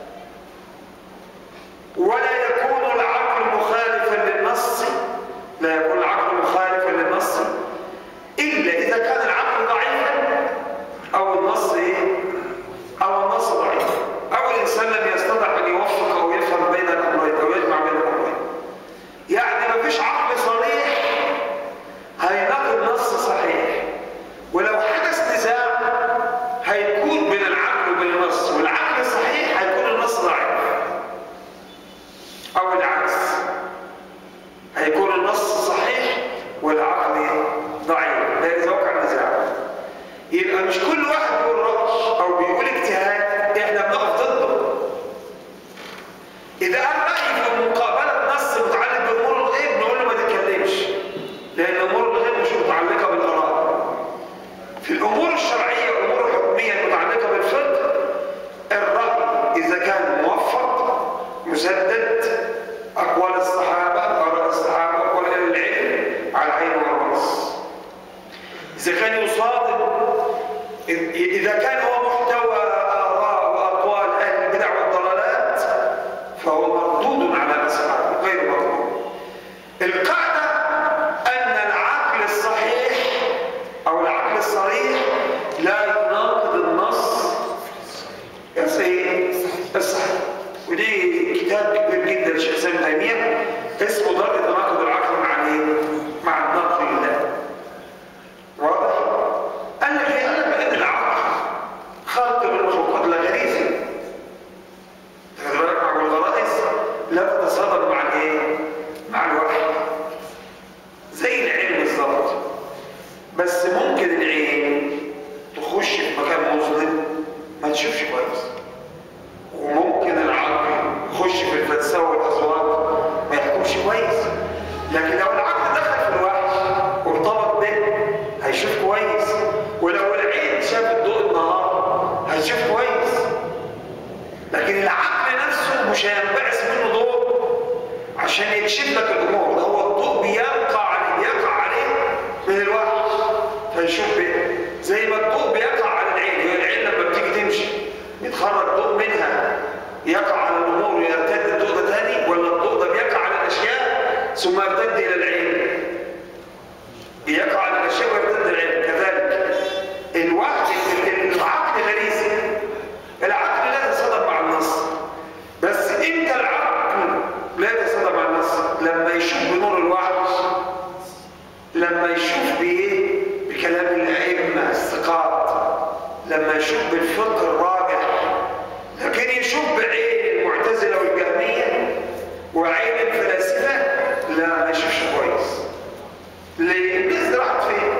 ولا يكون العقل مخالفا للنص لا يكون العقل مخالفا للنص إلا إذا كان العقل ضعيفا أو النص إيه؟ أو النص ضعيف أو الإنسان لم يستطع أن يوفق أو يفهم بين الأمرين أو يجمع بين الأمرين يعني ما فيش عقل صريح هينقل نص صحيح ولو حدث نزاع هيكون بين العقل وبين النص والعقل صحيح هيكون النص ضعيف أو العكس هيكون النص صحيح والعقل ضعيف ده إذا وقع نزاع يبقى مش كل واحد بيقول رأي أو بيقول اجتهاد إحنا بنقف ضده إذا قال رأي في مقابلة نص متعلق بأمور الغيب نقول له ما تتكلمش لأن أمور الغيب مش متعلقة بالآراء في الأمور الشرعية والأمور الحكمية المتعلقة بالفقه الرأي إذا كان موفق مسدد أقوال الصحابة آراء الصحابة أقوال أهل العلم على العين والرأس إذا كان يصادم إذا كان هو محتوى آراء وأقوال أهل البدع والضلالات فهو مردود على أصحابه غير مقبول القاعدة أن العقل الصحيح أو العقل الصريح لا يناقض النص الصحيح ودي كتاب كبير جدا للشيخ سامي تيمية اسمه ضرب تناقض العقل مع الايه؟ مع النقل لله واضح؟ قال لك ايه؟ قال لك بان العقل خلق من المخلوقات لا غريزه تاخد بالك مع الغرائز لا تتصادم مع الايه؟ مع الوحي زي العين بالظبط بس ممكن العين تخش في مكان مظلم ما تشوفش كويس وممكن العقل يخش في الفلسفه والاصوات ما يحكمش كويس لكن لو العقل دخل في الوحي وارتبط به هيشوف كويس ولو العين شافت ضوء النهار هيشوف كويس لكن العقل نفسه مش هينبعث منه ضوء عشان يكشف لك الامور ده هو الضوء بيقع عليه بيقع عليه من الوحي فيشوف به زي ما الضوء بيقع على العين هي العين لما بتيجي تمشي بيتخرج ضوء منها يقع على الامور ويرتد الضوء ده تاني ولا الضوء ده بيقع على الاشياء ثم يرتد الى العين بيقع على الاشياء ويرتد العين كذلك الوحي العقل غريزي العقل لا يتصادم مع النص بس انت العقل لا يتصادم مع النص لما يشوف بنور الوحي لما يشوف بايه بكلام الائمه الثقات لما يشوف بالفقه الراجح لكن يشوف بعين المعتزله والجهميه وعين الفلاسفه لا ما يشوفش كويس ليه الناس دي راحت فين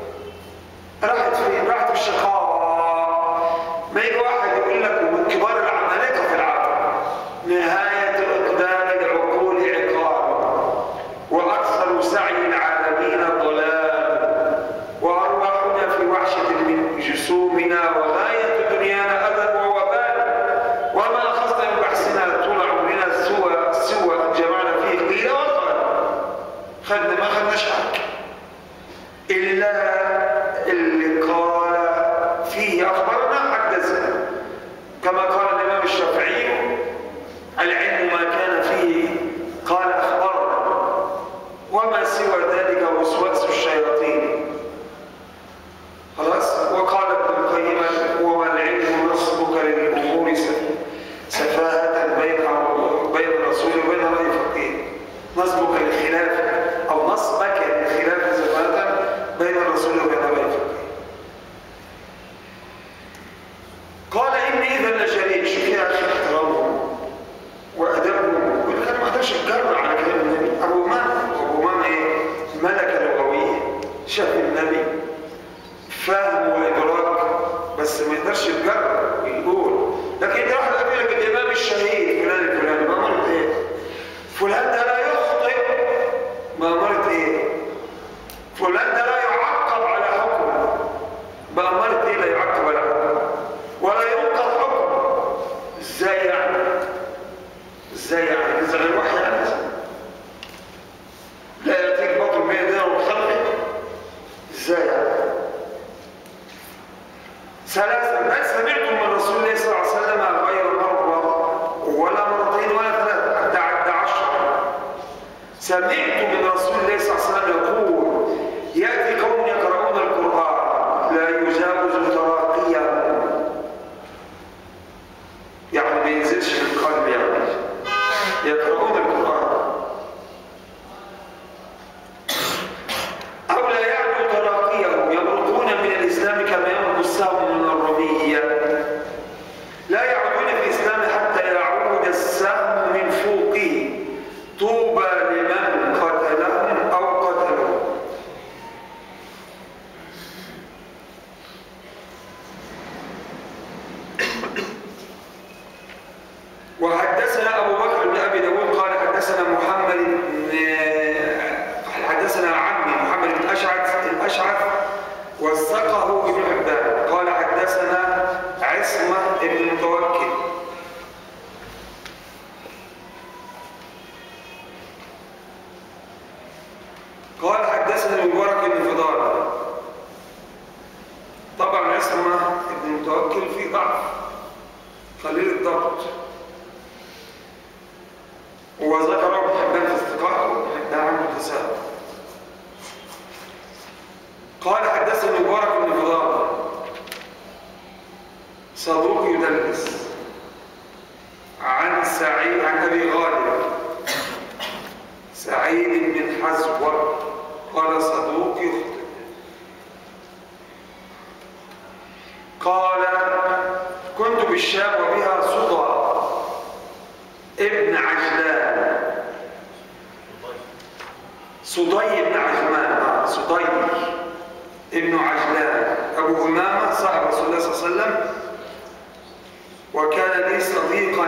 راحت فين راحت في الشقاء ما يجي واحد يقول لك ومن كبار العمالقه في العالم نهايه اقدام العقول عقاب واكثر سعي العالمين ضلال وارواحنا في وحشه من جسومنا وغايه دنيانا اذى ووبال وما اخذنا من بحثنا طول عمرنا سوى سوى جمعنا فيه قيل وقال خدنا ما خدناش حاجه الا اللي قال فيه اخبرنا حدثنا كما قال الامام الشافعي العلم ما كان فيه قال اخبرنا وما سوى ذلك وسواس الشياطين خلاص وقال ابن القيم وما العلم نصبك للامور سفاهه بين بين الرسول وبين راي فقيه نصبك للخلاف او نصبك للخلاف سفاهه بين الرسول وبين راي فقيه قال اني اذا لشريك شوف يا اخي احترامهم وادبهم والكلام ما قدرش يتجرع على كلام النبي ابو امام ابو امام ايه ملكه لغويه شاف النبي فهم وادراك بس ما يقدرش يتجرع ويقول لكن انت واحد يقول لك الامام الشهيد فلان الفلاني بأمارة ايه فلان ده لا يخطئ بأمارة ايه فلان ده لا يعقب على حكم بأمارة ايه لا يعقب على حكم ولا ينقض حكم ازاي يعني ازاي يعني اذا غير وحي يعني لا يأتيك بطل بين يدينا وخلقه ازاي يعني ثلاثة بل سمعتم من رسول الله صلى الله عليه وسلم غير مرة ولا مرتين ولا ثلاثة حتى عد عشر سمعت من رسول الله صلى الله عليه وسلم يقول يأتي قوم يقرؤون القرآن لا يجاوز تراقيهم يعني ما ينزلش في القلب يعني يقرؤون القرآن أو لا يعدو تراقيهم يمرقون من الإسلام كما يمرق السهم من الرمية لا يعودون في الإسلام حتى يعود السهم من فوقه طوبى لمن قتلهم أو قتلوا وحدثنا أبو بكر بن أبي داود قال حدثنا محمد بن حدثنا عمي محمد بن أشعث الأشعث وثقه ابن حبان قال حدثنا عصمة بن المتوكل قال حدثنا المبارك بن فضال عن سعيد عن ابي غالب سعيد بن حزوة قال صدوق يخطئ قال كنت بالشام وبها صدى ابن عجلان صدي بن عجلان آه، صدي ابن عجلان أبو أمامة صاحب رسول الله صلى الله عليه وسلم وكان لي صديقا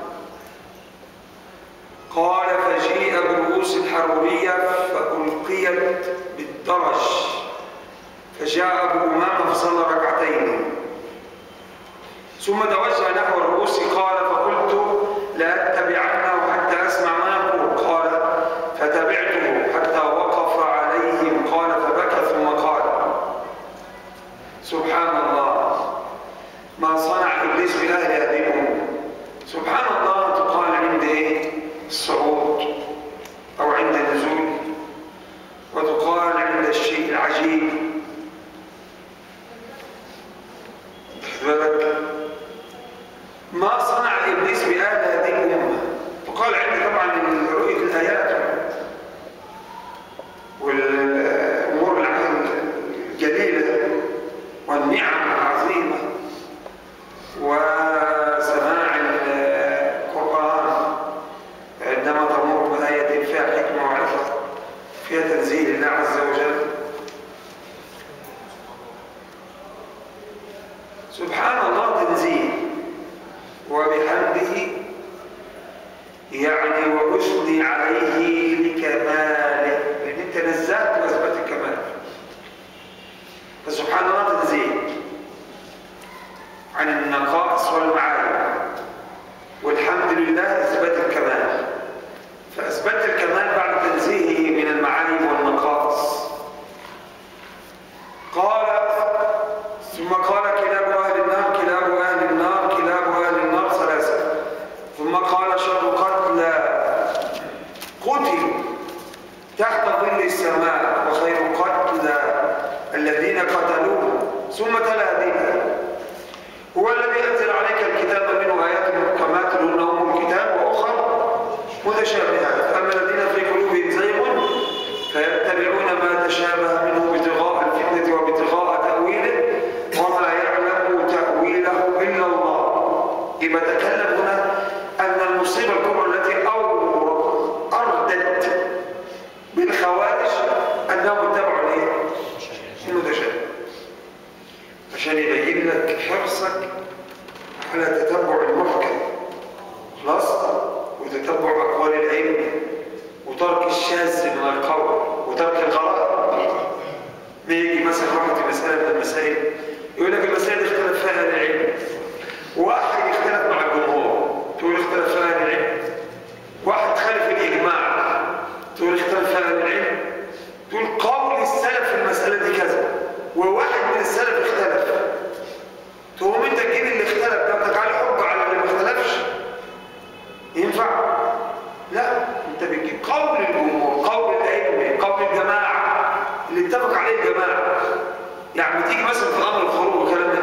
قال فجيء برؤوس الحرورية فألقيت بالدرج فجاء أبو أمامة فصلى ركعتين ثم توجه نحو الرؤوس قال فقلت لأتبعنه حتى أسمع ما يقول قال فتبعته حتى وقف عليهم قال فبكى ثم قال سبحان الله ما صنع إبليس بأهل هذه الأمة سبحان الله تقال عند إيه؟ الصعود أو عند النزول وتقال عند الشيء العجيب بالك ما صنع ابليس بآل هذه الامه وقال عندي طبعا من رؤيه الايات والامور الجليله والنعم العظيمه وسماع القران عندما تمر بايه فيها حكمه وعظه فيها تنزيل الله عز وجل سبحان الله تنزيل وبحمده يعني وأثني عليه لكماله لأن أنت نزهت وأثبت الكمال فسبحان الله تنزيل عن النقائص والمعايب والحمد لله إثبات الكمال فأثبت الكمال بعد تنزيهه من المعايب والنقائص قال ثم قال كلاب أهل النار كلاب أهل النار كلاب أهل النار ثلاثة ثم قال شر قتلى قتلوا تحت ظل السماء وخير قتلى الذين قتلوه ثم تلا هذه هو الذي أنزل عليك الكتاب منه آيات محكمات هن أم الكتاب وأخر متشابهات أما الذين في قلوبهم زيغ فيتبعون ما تشابه منه ابتغاء الفتنة وابتغاء تأويله وما يعلم تأويله إلا الله يبقى تكلم هنا أن المصيبة الكبرى التي أور- أردت بالخوارج أنهم اتبعوا الإيه؟ المتشابه عشان يبين لك حرصك على تتبع المحكم خلاص وتتبع أقوال العلم وترك الشاذ من القول وترك الغرائب ما يجي مثلا واحد في مسألة من المسائل يقول لك المسائل اختلف فيها أهل العلم واحد يختلف مع الجمهور تقول اختلف فيها أهل العلم واحد خالف الإجماع تقول اختلف فيها أهل العلم تقول قول السلف في المسألة دي كذا وواحد من السلف اختلف تقوم انت تجيب اللي اختلف ده وتجعل حجة على اللي ما اختلفش ينفع؟ لا انت بتجيب قول الجمهور قول الائمه قول الجماعه اللي اتفق عليه الجماعه يعني بتيجي مثلا في امر الخروج وكلام من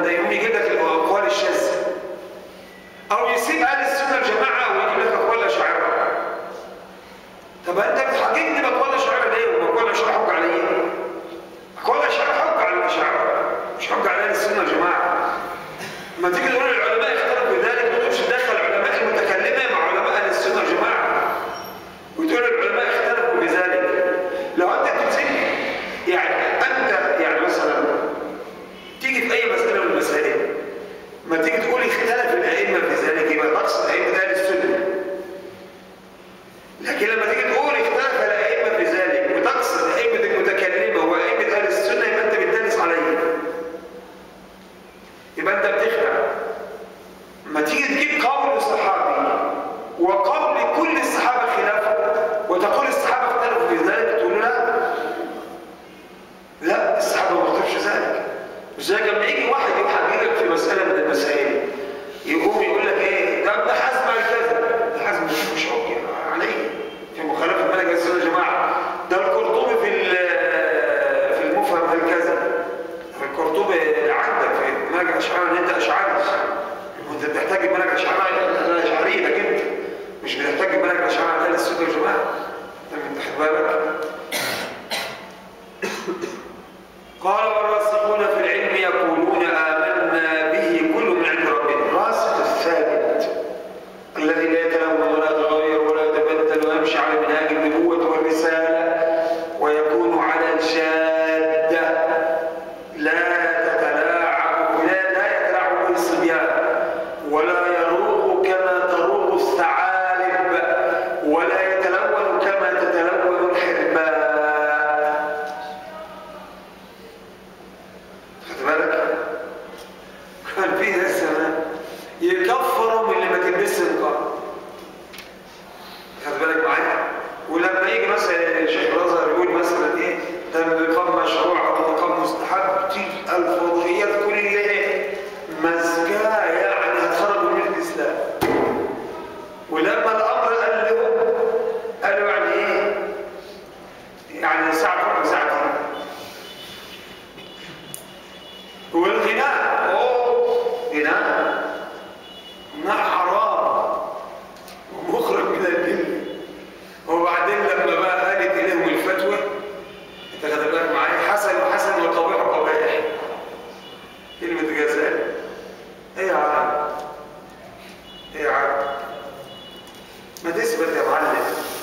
ما تثبت يا معلم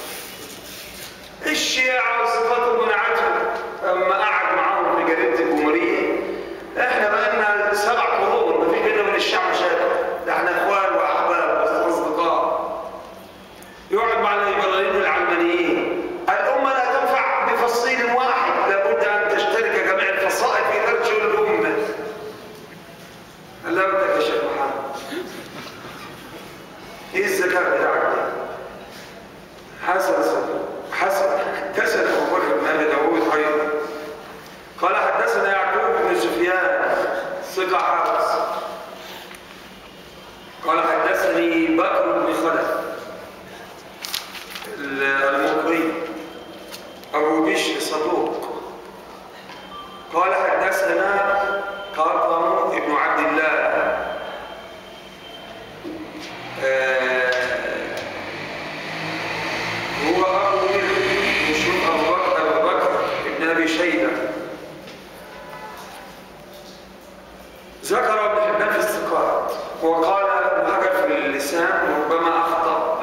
الشيعة وصفاتهم ونعتهم اما قعد معاهم في جريدة الجمهورية احنا بقالنا سبع قرون ما فيش بينا من الشعب مشاكل ده احنا اخوان واحباب واصدقاء يقعد مع الليبراليين والعلمانيين الامة لا تنفع بفصيل واحد لابد ان تشترك جميع الفصائل في ادارة شؤون الامة الله بدك يا شيخ محمد ايه الذكاء بتاعك ده؟ حسن حسن حدثنا ابو بكر بن ابي داوود ايضا قال حدثنا يعقوب بن سفيان ثقة حافظ قال حدثني بكر بن خلف المقري أبو بشر صدوق قال حدثنا قاطم بن عبد الله آه هو أبو يشوف أبو بكر أبو بكر ابن أبي شيبة ذكر ابن حبان في الثقات وقال ابن حجر في اللسان ربما أخطأ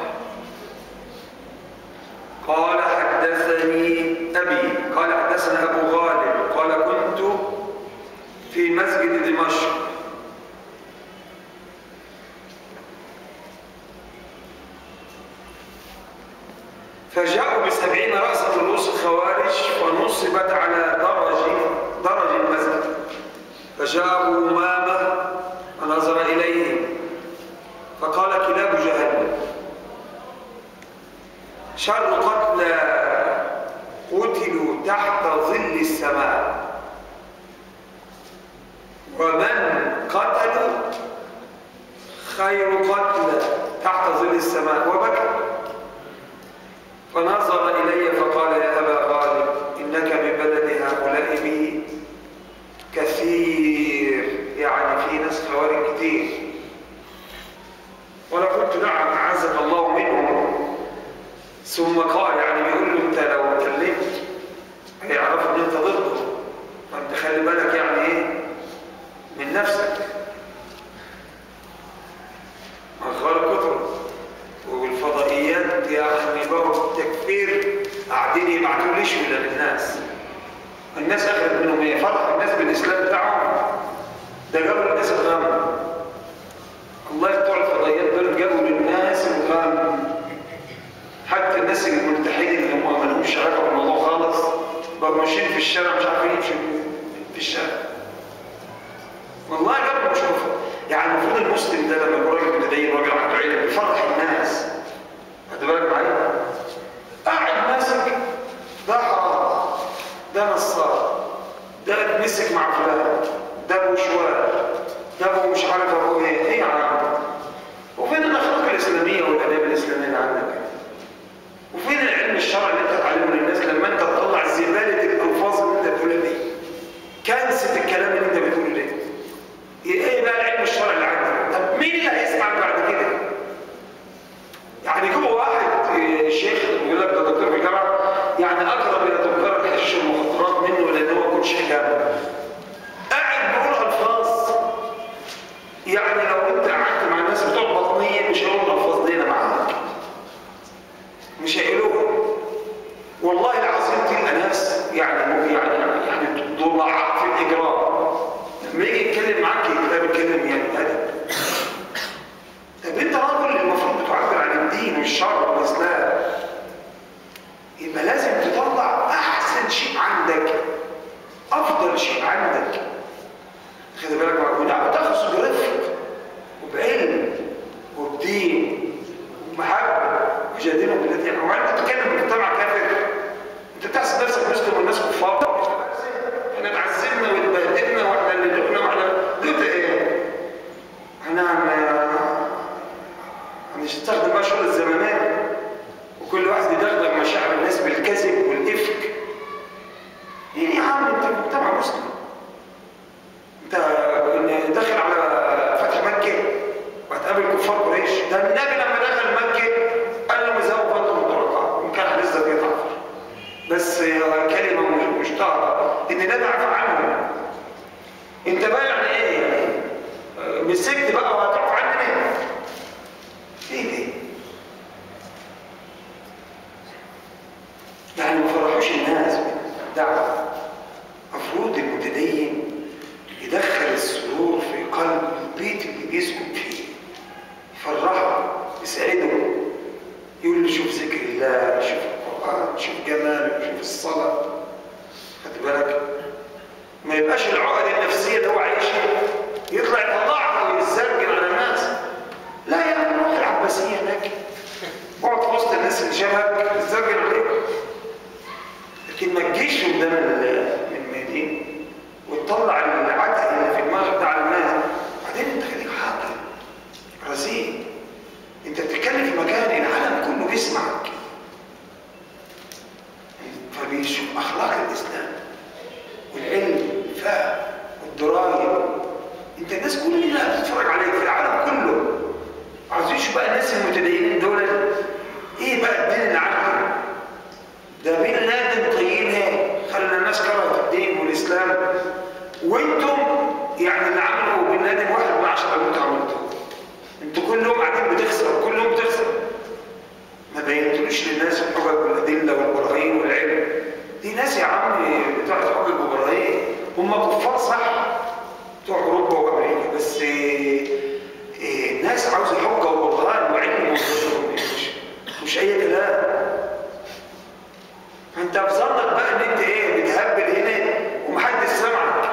قال حدثني أبي قال حدثنا أبو غالب قال كنت في مسجد دمشق فجاءوا بسبعين رأسا رؤوس الخوارج ونصبت على درج درج المسجد فجاء أبو أمامة ونظر إليهم فقال كلاب جهنم شر قتلى قتلوا تحت ظل السماء ومن قتلوا خير قتلى تحت ظل السماء وبكى فنظر إلي فقال يا أبا غالب إنك من بلد هؤلاء به كثير يعني في ناس خوارج كتير وأنا قلت نعم أعزك الله منهم ثم قال يعني بيقول له أنت لو كلمت هيعرفوا إن أنت ضده فأنت خلي بالك يعني إيه من نفسك أخبار كتب والفضائيات يعني بابا التكفير قاعدين يبعتوا ليش ولا للناس الناس اخذت منهم ايه فرح الناس بالاسلام بتاعهم ده جابوا للناس الغم الله بتوع الفضائيات دول جابوا للناس الغم حتى الناس الملتحين اللي هم ما لهمش علاقه بالموضوع خالص بقوا ماشيين في الشارع مش عارفين يمشوا في الشارع والله جابوا مش يعني المفروض المسلم ده لما يكون راجل متدين راجل عنده علم بيفرح الناس خد بالك معايا قاعد ماسك ده حرام ده نصار ده اتمسك مع فلان ده ابو شوال ده ابو مش عارف ابو ايه ايه يا عم وفين الاخلاق الاسلاميه والاداب الاسلاميه اللي عندك وفين العلم الشرعي اللي انت تعلمه للناس لما انت تطلع زباله الالفاظ اللي انت بتقولها دي كنسه الكلام اللي انت بتقوله ده ايه بقى العلم الشرعي اللي عندك طب مين اللي هيسمع بعد كده يعني جوه واحد شيخ بيقول لك ده دكتور في الجامعه يعني اقرب الى دكتور الحشيش والمخدرات منه لان هو كوتش حجاب قاعد بيقول الفاظ يعني لو انت قعدت مع الناس بتوع بطنيه مش هيقولوا الالفاظ دي معاك مش هيقولوها والله العظيم تلقى ناس يعني يعني يعني ضلعاء في الاجرام لما يجي يتكلم معاك كتاب الكلام يعني ادب طب انت راجل المفروض بتعبر عن الدين والشرع والاسلام يبقى لازم تطلع احسن شيء عندك افضل شيء عندك خلي بالك معاك وتاخذ برفق وبعلم وبدين ومحبه وجادلهم بالتي يعني وانت تتكلم في مجتمع كافر انت بتحسب نفسك مسلم والناس كفار احنا اتعذبنا واتبهدلنا واحنا اللي دقنا واحنا دقت ايه؟ احنا هنستخدم بقى شغل الزمانات وكل واحد يدغدغ مشاعر الناس بالكذب والافك ايه يا عم انت مجتمع مسلم انت داخل على فتح مكه وهتقابل كفار قريش ده النبي لما دخل مكه قال له مزاوج فضل الدرجات وان كان حديث ده بيضعف بس كلمه مشتهره ان النبي عفى عنه انت بقى يعني ايه يعني مسكت بقى وهتعفى عني ايه دي يدعوش الناس بالدعوة المفروض المتدين يدخل السرور في قلب البيت اللي بيسكن فيه يفرحه يسعده يقول له شوف ذكر الله شوف القرآن شوف جماله شوف الصلاة خد بالك ما يبقاش العقد النفسية اللي هو عايشها يطلع يطلعها ويتزرجن على الناس لا يا عم روح العباسية هناك اقعد في وسط الناس اللي شبهك تتزرجن عليهم لكن ما تجيش قدام المدينة وتطلع العته اللي في دماغك ده على الناس بعدين انت خليك حاضر رزين انت بتتكلم في مكان العالم كله بيسمعك فبيشوف اخلاق الاسلام والعلم والفهم والدرايه انت الناس كلها بتتفرج عليك في العالم كله عايزين يشوفوا بقى الناس المتدينين دول ايه بقى الدين اللي عندهم ده بين لادن طينها خلى الناس كرهت الدين والاسلام وانتم يعني اللي عملوا بن لادن واحد من عشرة اللي انتوا عملتوه انتوا كلهم قاعدين بتخسروا كلهم بتخسروا ما بينتلوش للناس الحجج والادله والبراهين والعلم دي ناس يا عم بتوع حجج وبراهين هم كفار صح بتوع اوروبا وامريكا بس إيه إيه ناس عاوزه حجه وبرهان وعلم مش, مش اي كلام انت في ظنك بقى ان انت ايه بتهبل هنا ومحدش سمعك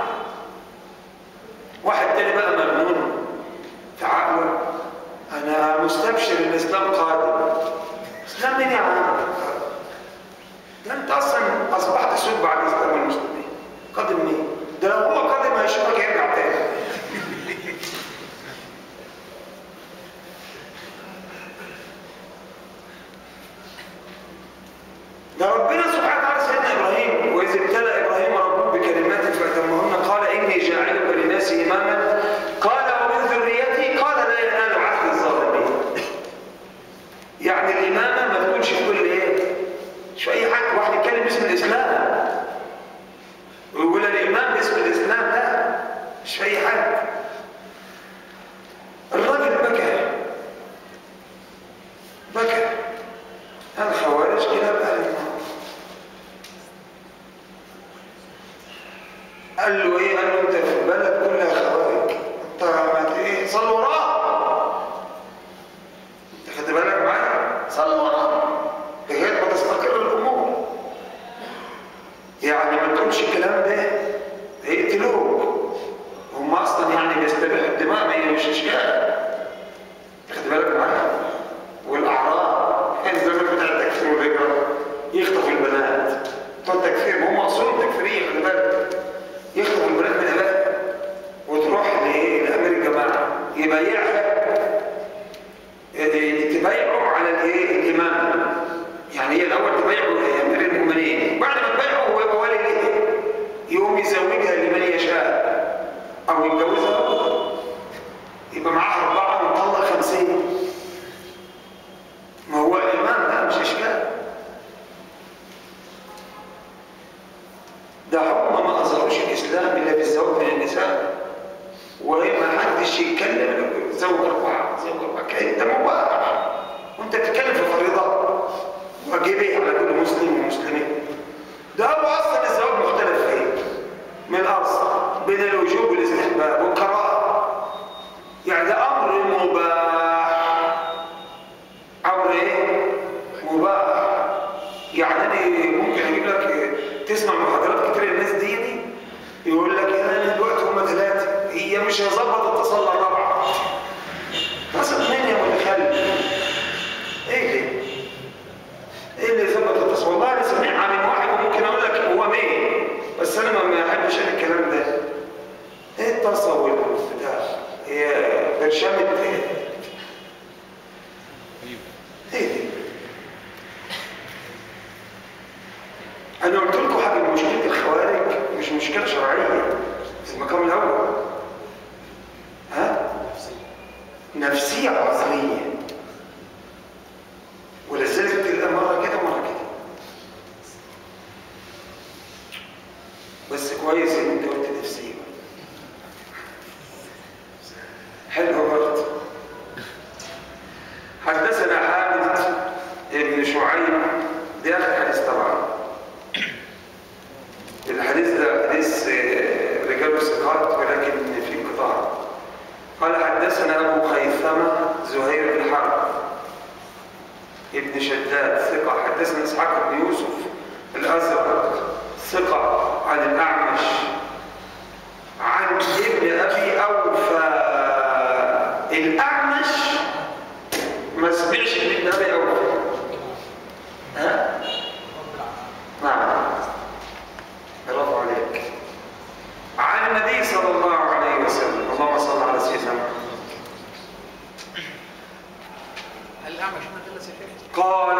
واحد تاني بقى مجنون في عقله انا مستبشر الاسلام قادم اسلام مين يا عم ده انت اصلا اصبحت سب على الاسلام والمسلمين قادم مين ده لو هو قادم هيشوفك يرجع تاني ده ربنا سبحانه وتعالى سيدنا ابراهيم واذ ابتلى ابراهيم ربه بكلمات فاتمهن قال اني جاعلك للناس اماما قال ومن ذريتي قال لا ينال عهد الظالمين يعني الامامه ما تكونش في كل ايه مش في اي حد واحد يتكلم باسم الاسلام ويقول الامام باسم الاسلام لا مش في اي حد الراجل بكى بكى الخوارج كده بقى للنار قال له ايه قال له انت في البلد كلها خوارج انت ما ايه صلوا وراه انت خد بالك معايا صلوا وراه لغايه ما تستقر الامور يعني ما تقولش الكلام ده هيقتلوك هم اصلا يعني بيستبيحوا الدماء ما هي مش اشكال خد بالك معايا والاعراض يعني زي بتاع التكفير والهجره يخطف البنات بتوع التكفير ما هم اصولهم تكفيريه خلي بالك يخطف البنات من ابائها وتروح لايه لامير الجماعه يبايعها تبايعه على الايه الامام يعني هي الاول تبايعه امير المؤمنين بعد ما تبايعه هو يبقى ولي الايه يقوم يزوجها لمن يشاء او يتجوزها يبقى معاها اربعه ويطلق خمسين ما هو الإمام ده مش إشكال ده هم ما أظهروش الإسلام إلا بالزواج من النساء وما حدش يتكلم زوج أربعة زوج أربعة كأن ده مباح وأنت بتتكلم في فريضة واجبية على كل مسلم ومسلمين ده هو أصلا الزواج مختلف فيه من الأصل بين الوجوب والاستحباب والكراهة يعني ده أمر مباح امر ايه مباح يعني انا ممكن اجيب لك تسمع محاضرات كتير الناس دي, دي يقول لك انا دلوقتي هم ثلاثه هي مش هظبط اتصل الرابعه تصل مين يا متخلف ايه ده ايه اللي ظبط اتصل والله انا سمعها من واحد وممكن اقول لك هو مين بس انا ما بحبش انا الكلام ده ايه التصور بتاع هي برشامه ايه ايه دي؟ انا قلت لكم حاجه من مشكله الخوارج مش مشكله شرعيه في المقام الاول ها نفسيه عصريه ولذلك تلقى مره كده ومره كده بس كويس ان انت قلت نفسيه حلو برضه حدثنا حامد بن شعيب ده اخر حديث طبعا زهير بن حرب ابن شداد ثقة حدثنا إسحاق بن يوسف الأزرق ثقة عن الأعمش عن ابن أبي أوفى الأعمش ما سمعش من ابن أبي أوفى ها؟ نعم برافو عليك عن النبي صلى الله عليه وسلم اللهم صل على سيدنا محمد هل الأعمش هنا دلس الحفظ؟ قال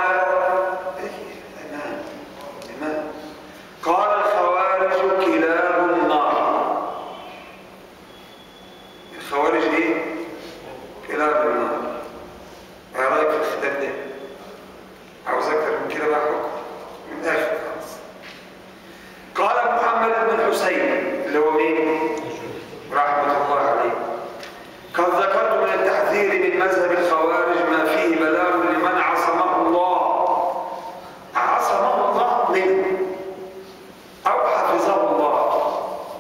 إمام إمام قال الخوارج كلاب النار الخوارج ايه؟ كلاب النار ايه رايك في الخطاب ده؟ عاوز اكتر من كده بقى حكم من الاخر خالص قال محمد بن الحسين اللي هو مين؟ رحمه الله عليه قد ذكرت من التحذير من مذهب الخوارج ما فيه بلاغ لمن عصمه الله عصمه الله منه أو حفظه الله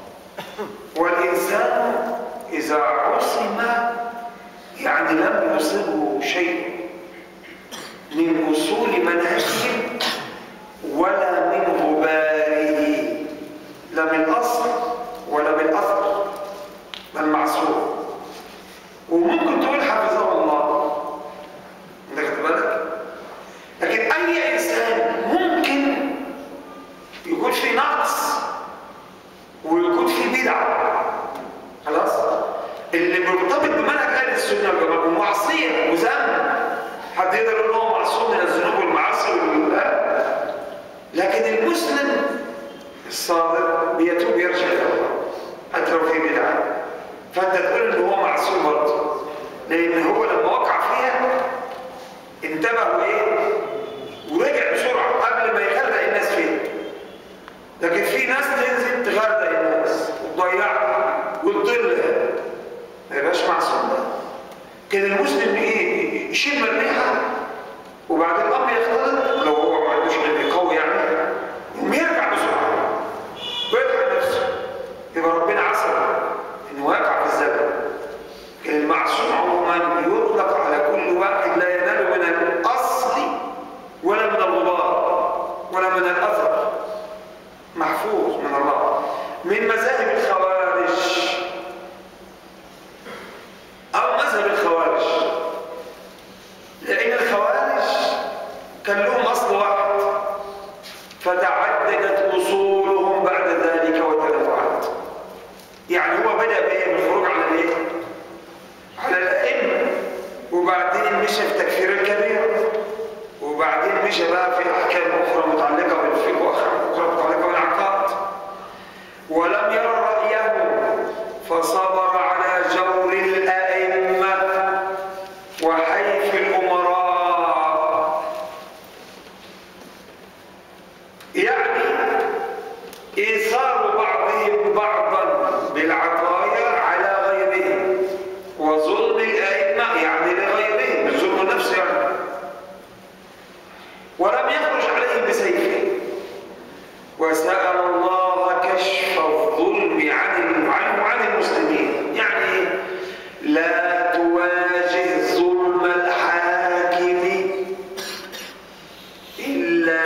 والإنسان إذا عصم يعني لم يصبه شيء من أصول منهجهم ولا من غباره لا من الأصل ولا من الأثر بل معصوم وممكن تقول حفظه الله انت خد بالك لكن اي انسان ممكن يكون في نقص ويكون في بدعه خلاص اللي مرتبط بمنهج اهل السنه والجماعه ومعصيه وذنب حد يقدر يقول هو معصوم من الذنوب والمعاصي واللا لكن المسلم الصادق بيتوب يرجع الى الله حتى لو في بدعه فانت تقول ان هو معصوم برضه لان هو لما وقع فيها انتبه وايه ورجع بسرعه قبل ما يغرق الناس فيها لكن في ناس تنزل تغرق الناس وتضيعها وتضلها ما يبقاش معصوم ده كان المسلم ايه يشم الريحه وبعد الامر يختلط لو هو ما عندوش علم قوي يعني يقوم يرجع بسرعه ويلحق نفسه يبقى ربنا عصم انه واقع في الزمن كان المعصوم عموما يطلق على كل واحد لا ينال من الاصل ولا من الغبار ولا من الاثر محفوظ من الله من مذاهب الخوارج او مذهب الخوارج لان الخوارج كان لهم اصل واحد فتعددت اصولهم بعد ذلك وتنوعت يعني هو بدأ بإيه؟ بالخروج على الإيه؟ على الأئمة وبعدين مشى في تكفير الكبير وبعدين مشى بقى في أحكام أخرى متعلقة بالفقه وأحكام أخرى متعلقة بالعقائد ولم يرى رأيهم فصبر على جور الأئمة وحيف الأمراء يعني إيثار بعضهم بعضا بالعطايا على غيرهم وظلم الأئمة يعني لغيرهم مش ظلم نفسه يعني ولم يخرج عليهم بسيفه وسأل الله كشف الظلم عن عنه عن المسلمين يعني لا تواجه ظلم الحاكم إلا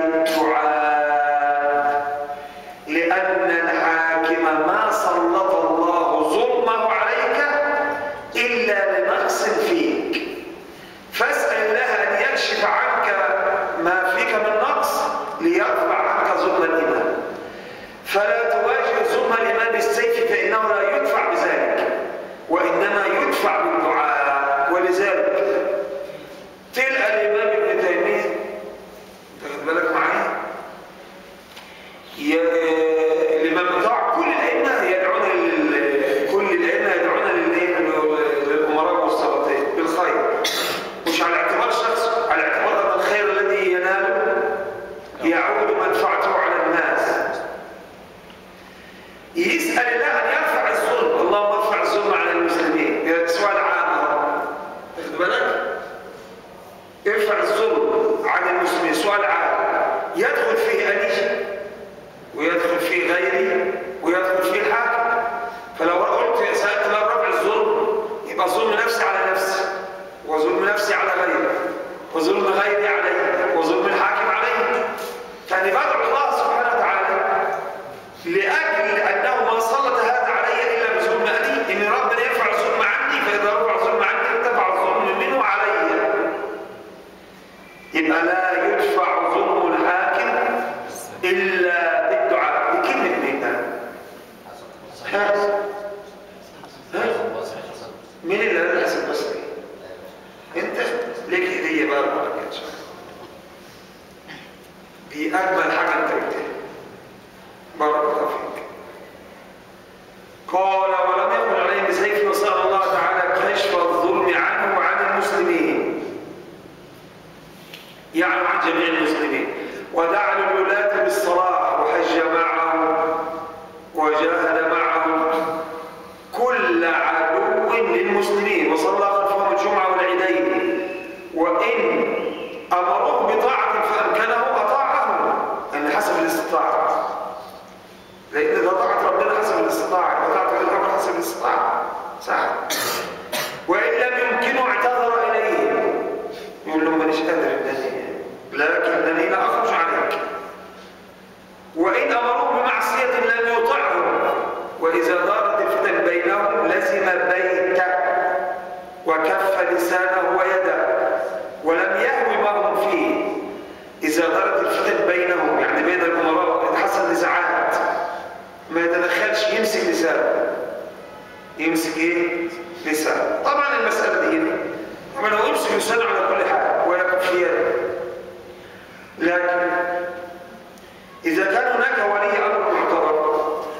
بالدعاء لأن الحاكم ما سلط الله ظلمه عليك إلا لنقص فيك فاسأل الله أن يكشف عنك ما فيك من نقص ليرفع عنك ظلم الإمام فلا تواجه ظلم الإمام بالسيف فإنه لا يدفع بذلك وإنما يدفع بالدعاء ولذلك تلقى الإمام ابن تيمية تاخد بالك معايا ي- الإمام بتاع كل الأئمة يدعون لل- كل الأئمة يدعون للإيه؟ للأمراء والسلاطين بالخير مش على اعتبار شخص على اعتبار أن الخير الذي يناله يعود منفعته على الناس يسأل الله أن يرفع الظلم اللهم ارفع الظلم على المسلمين سؤال عام أهو. تاخد بالك ارفع الظلم عن المسلمين سؤال عام يدخل فيه أليش ويدخل فيه غيري ويدخل فيه الحاكم فلو قلت سألت الله رفع الظلم يبقى ظلم نفسي على نفسي نفسي على غيري وظلم غيري علي وظلم الحاكم علي فأنا بدعو الله سبحانه وتعالى لأجل أنه ما سلط هذا علي إلا بظلم أبي إن ربنا يرفع الظلم عني فإذا رفع الظلم عني ارتفع الظلم منه علي يبقى لا يدفع ظلم الحاكم إلا بالدعاء بكلمة مين ها؟ ها؟ مين اللي قال الحسن البصري؟ انت ليك هديه بقى بقولك ان شاء الله دي اجمل حاجه انت قلتها بارك الله فيك قال ولم يكن عليه بسيف وسال الله تعالى كشف الظلم عنه وعن المسلمين يعني عن جميع المسلمين ودعا للولاة بالصلاح وحج معهم وجاهد معهم كل عدو للمسلمين وصلى خلفهم الجمعة والعيدين وإن أمروه بطاعة فأمكنه أطاعه يعني حسب الاستطاعة لأن إذا طاعت ربنا حسب الاستطاعة وطاعت الأمر حسب الاستطاعة صح وإن لم يمكنه اعتذر إليه يقول لهم مانيش قادر إنني لكنني لا أخرج عليك وإن أمروه بمعصية لم يطعهم وإذا دارت الفتن بينهم لزم بيته وكف لسانه ويده ولم يهوي ما هم فيه إذا دارت الفتن بينهم يعني بين الأمراء إن حصل نزاعات ما يتدخلش يمسك لسانه يمسك إيه؟ لسانه طبعا المسألة دي طبعا هو يمسك لسانه على كل حال ويكفيه لكن إذا كان هناك ولي أمر معتبر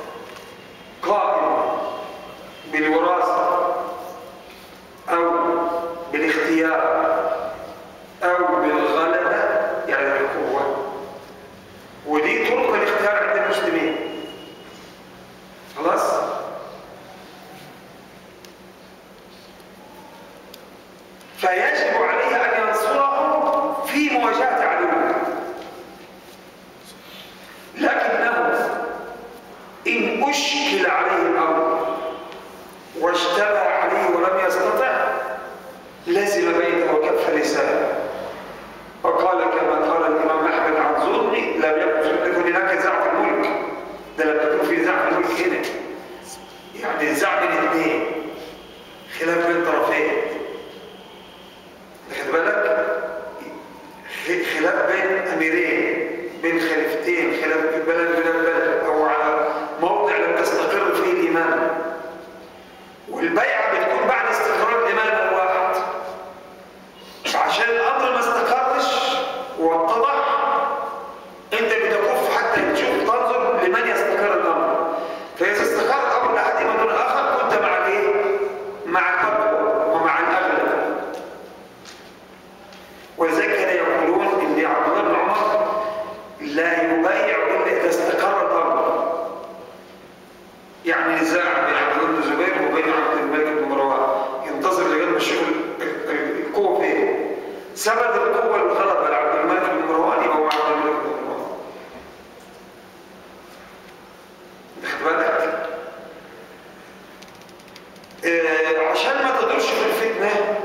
قائم بالوراثة أو بالاختيار أو بالغلبة يعني بالقوة ودي طرق الاختيار عند المسلمين خلاص فيجب عليه أن ينصره في مواجهة عدوه لكنه إن أشكل عليه الأمر واشتبه عليه ولم يستطع لزم بيته وكف لسانه وقال كما قال الإمام أحمد عن ظلمي لم يكن هناك زعف الملك ده لم يكن في زعف الملك هنا يعني نزاع بين اثنين خلاف بين طرفين خد بالك خلاف بين أميرين بين خليفتين خلاف بلد من البلد أو على موضع لم تستقر فيه الإمامة والبيعة بتكون بعد استقرار الإمامة الواحد عشان الأمر ما استقرش واتضح أنت بتكف حتى تشوف تنظر لمن يستقر الأمر فإذا استقر الأمر لأحد من دون الآخر كنت مع الإيه؟ مع الأقوى ومع الأغلب ولذلك كانوا يقولون إن عبد الله بن عمر لا يبايع إلا إذا استقر الأمر يعني نزاع بين عبد الله بن الزبير وبين عبد الملك بن مروان ينتظر لغايه ما يشوف القوه فين سبب القوه الغلبه لعبد الملك بن مروان يبقى هو عبد الملك بن مروان خد بالك آه عشان ما تدورش في الفتنه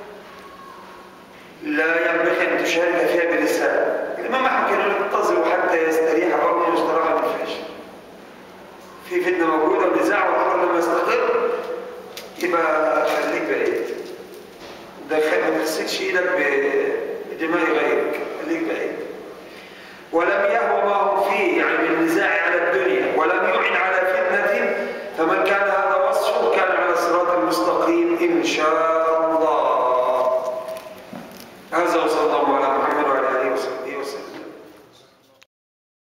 لا ينبغي ان تشارك فيها بلسان الامام احمد كان ينتظر حتى يستريح قومه واستراحه من الفاشل في فتنه موجوده ونزاع والامر لما يستقر يبقى خليك بعيد ده ما تغسلش ايدك بدماء غيرك خليك بعيد ولم يهوى ما هم فيه يعني من النزاع على الدنيا ولم يعن على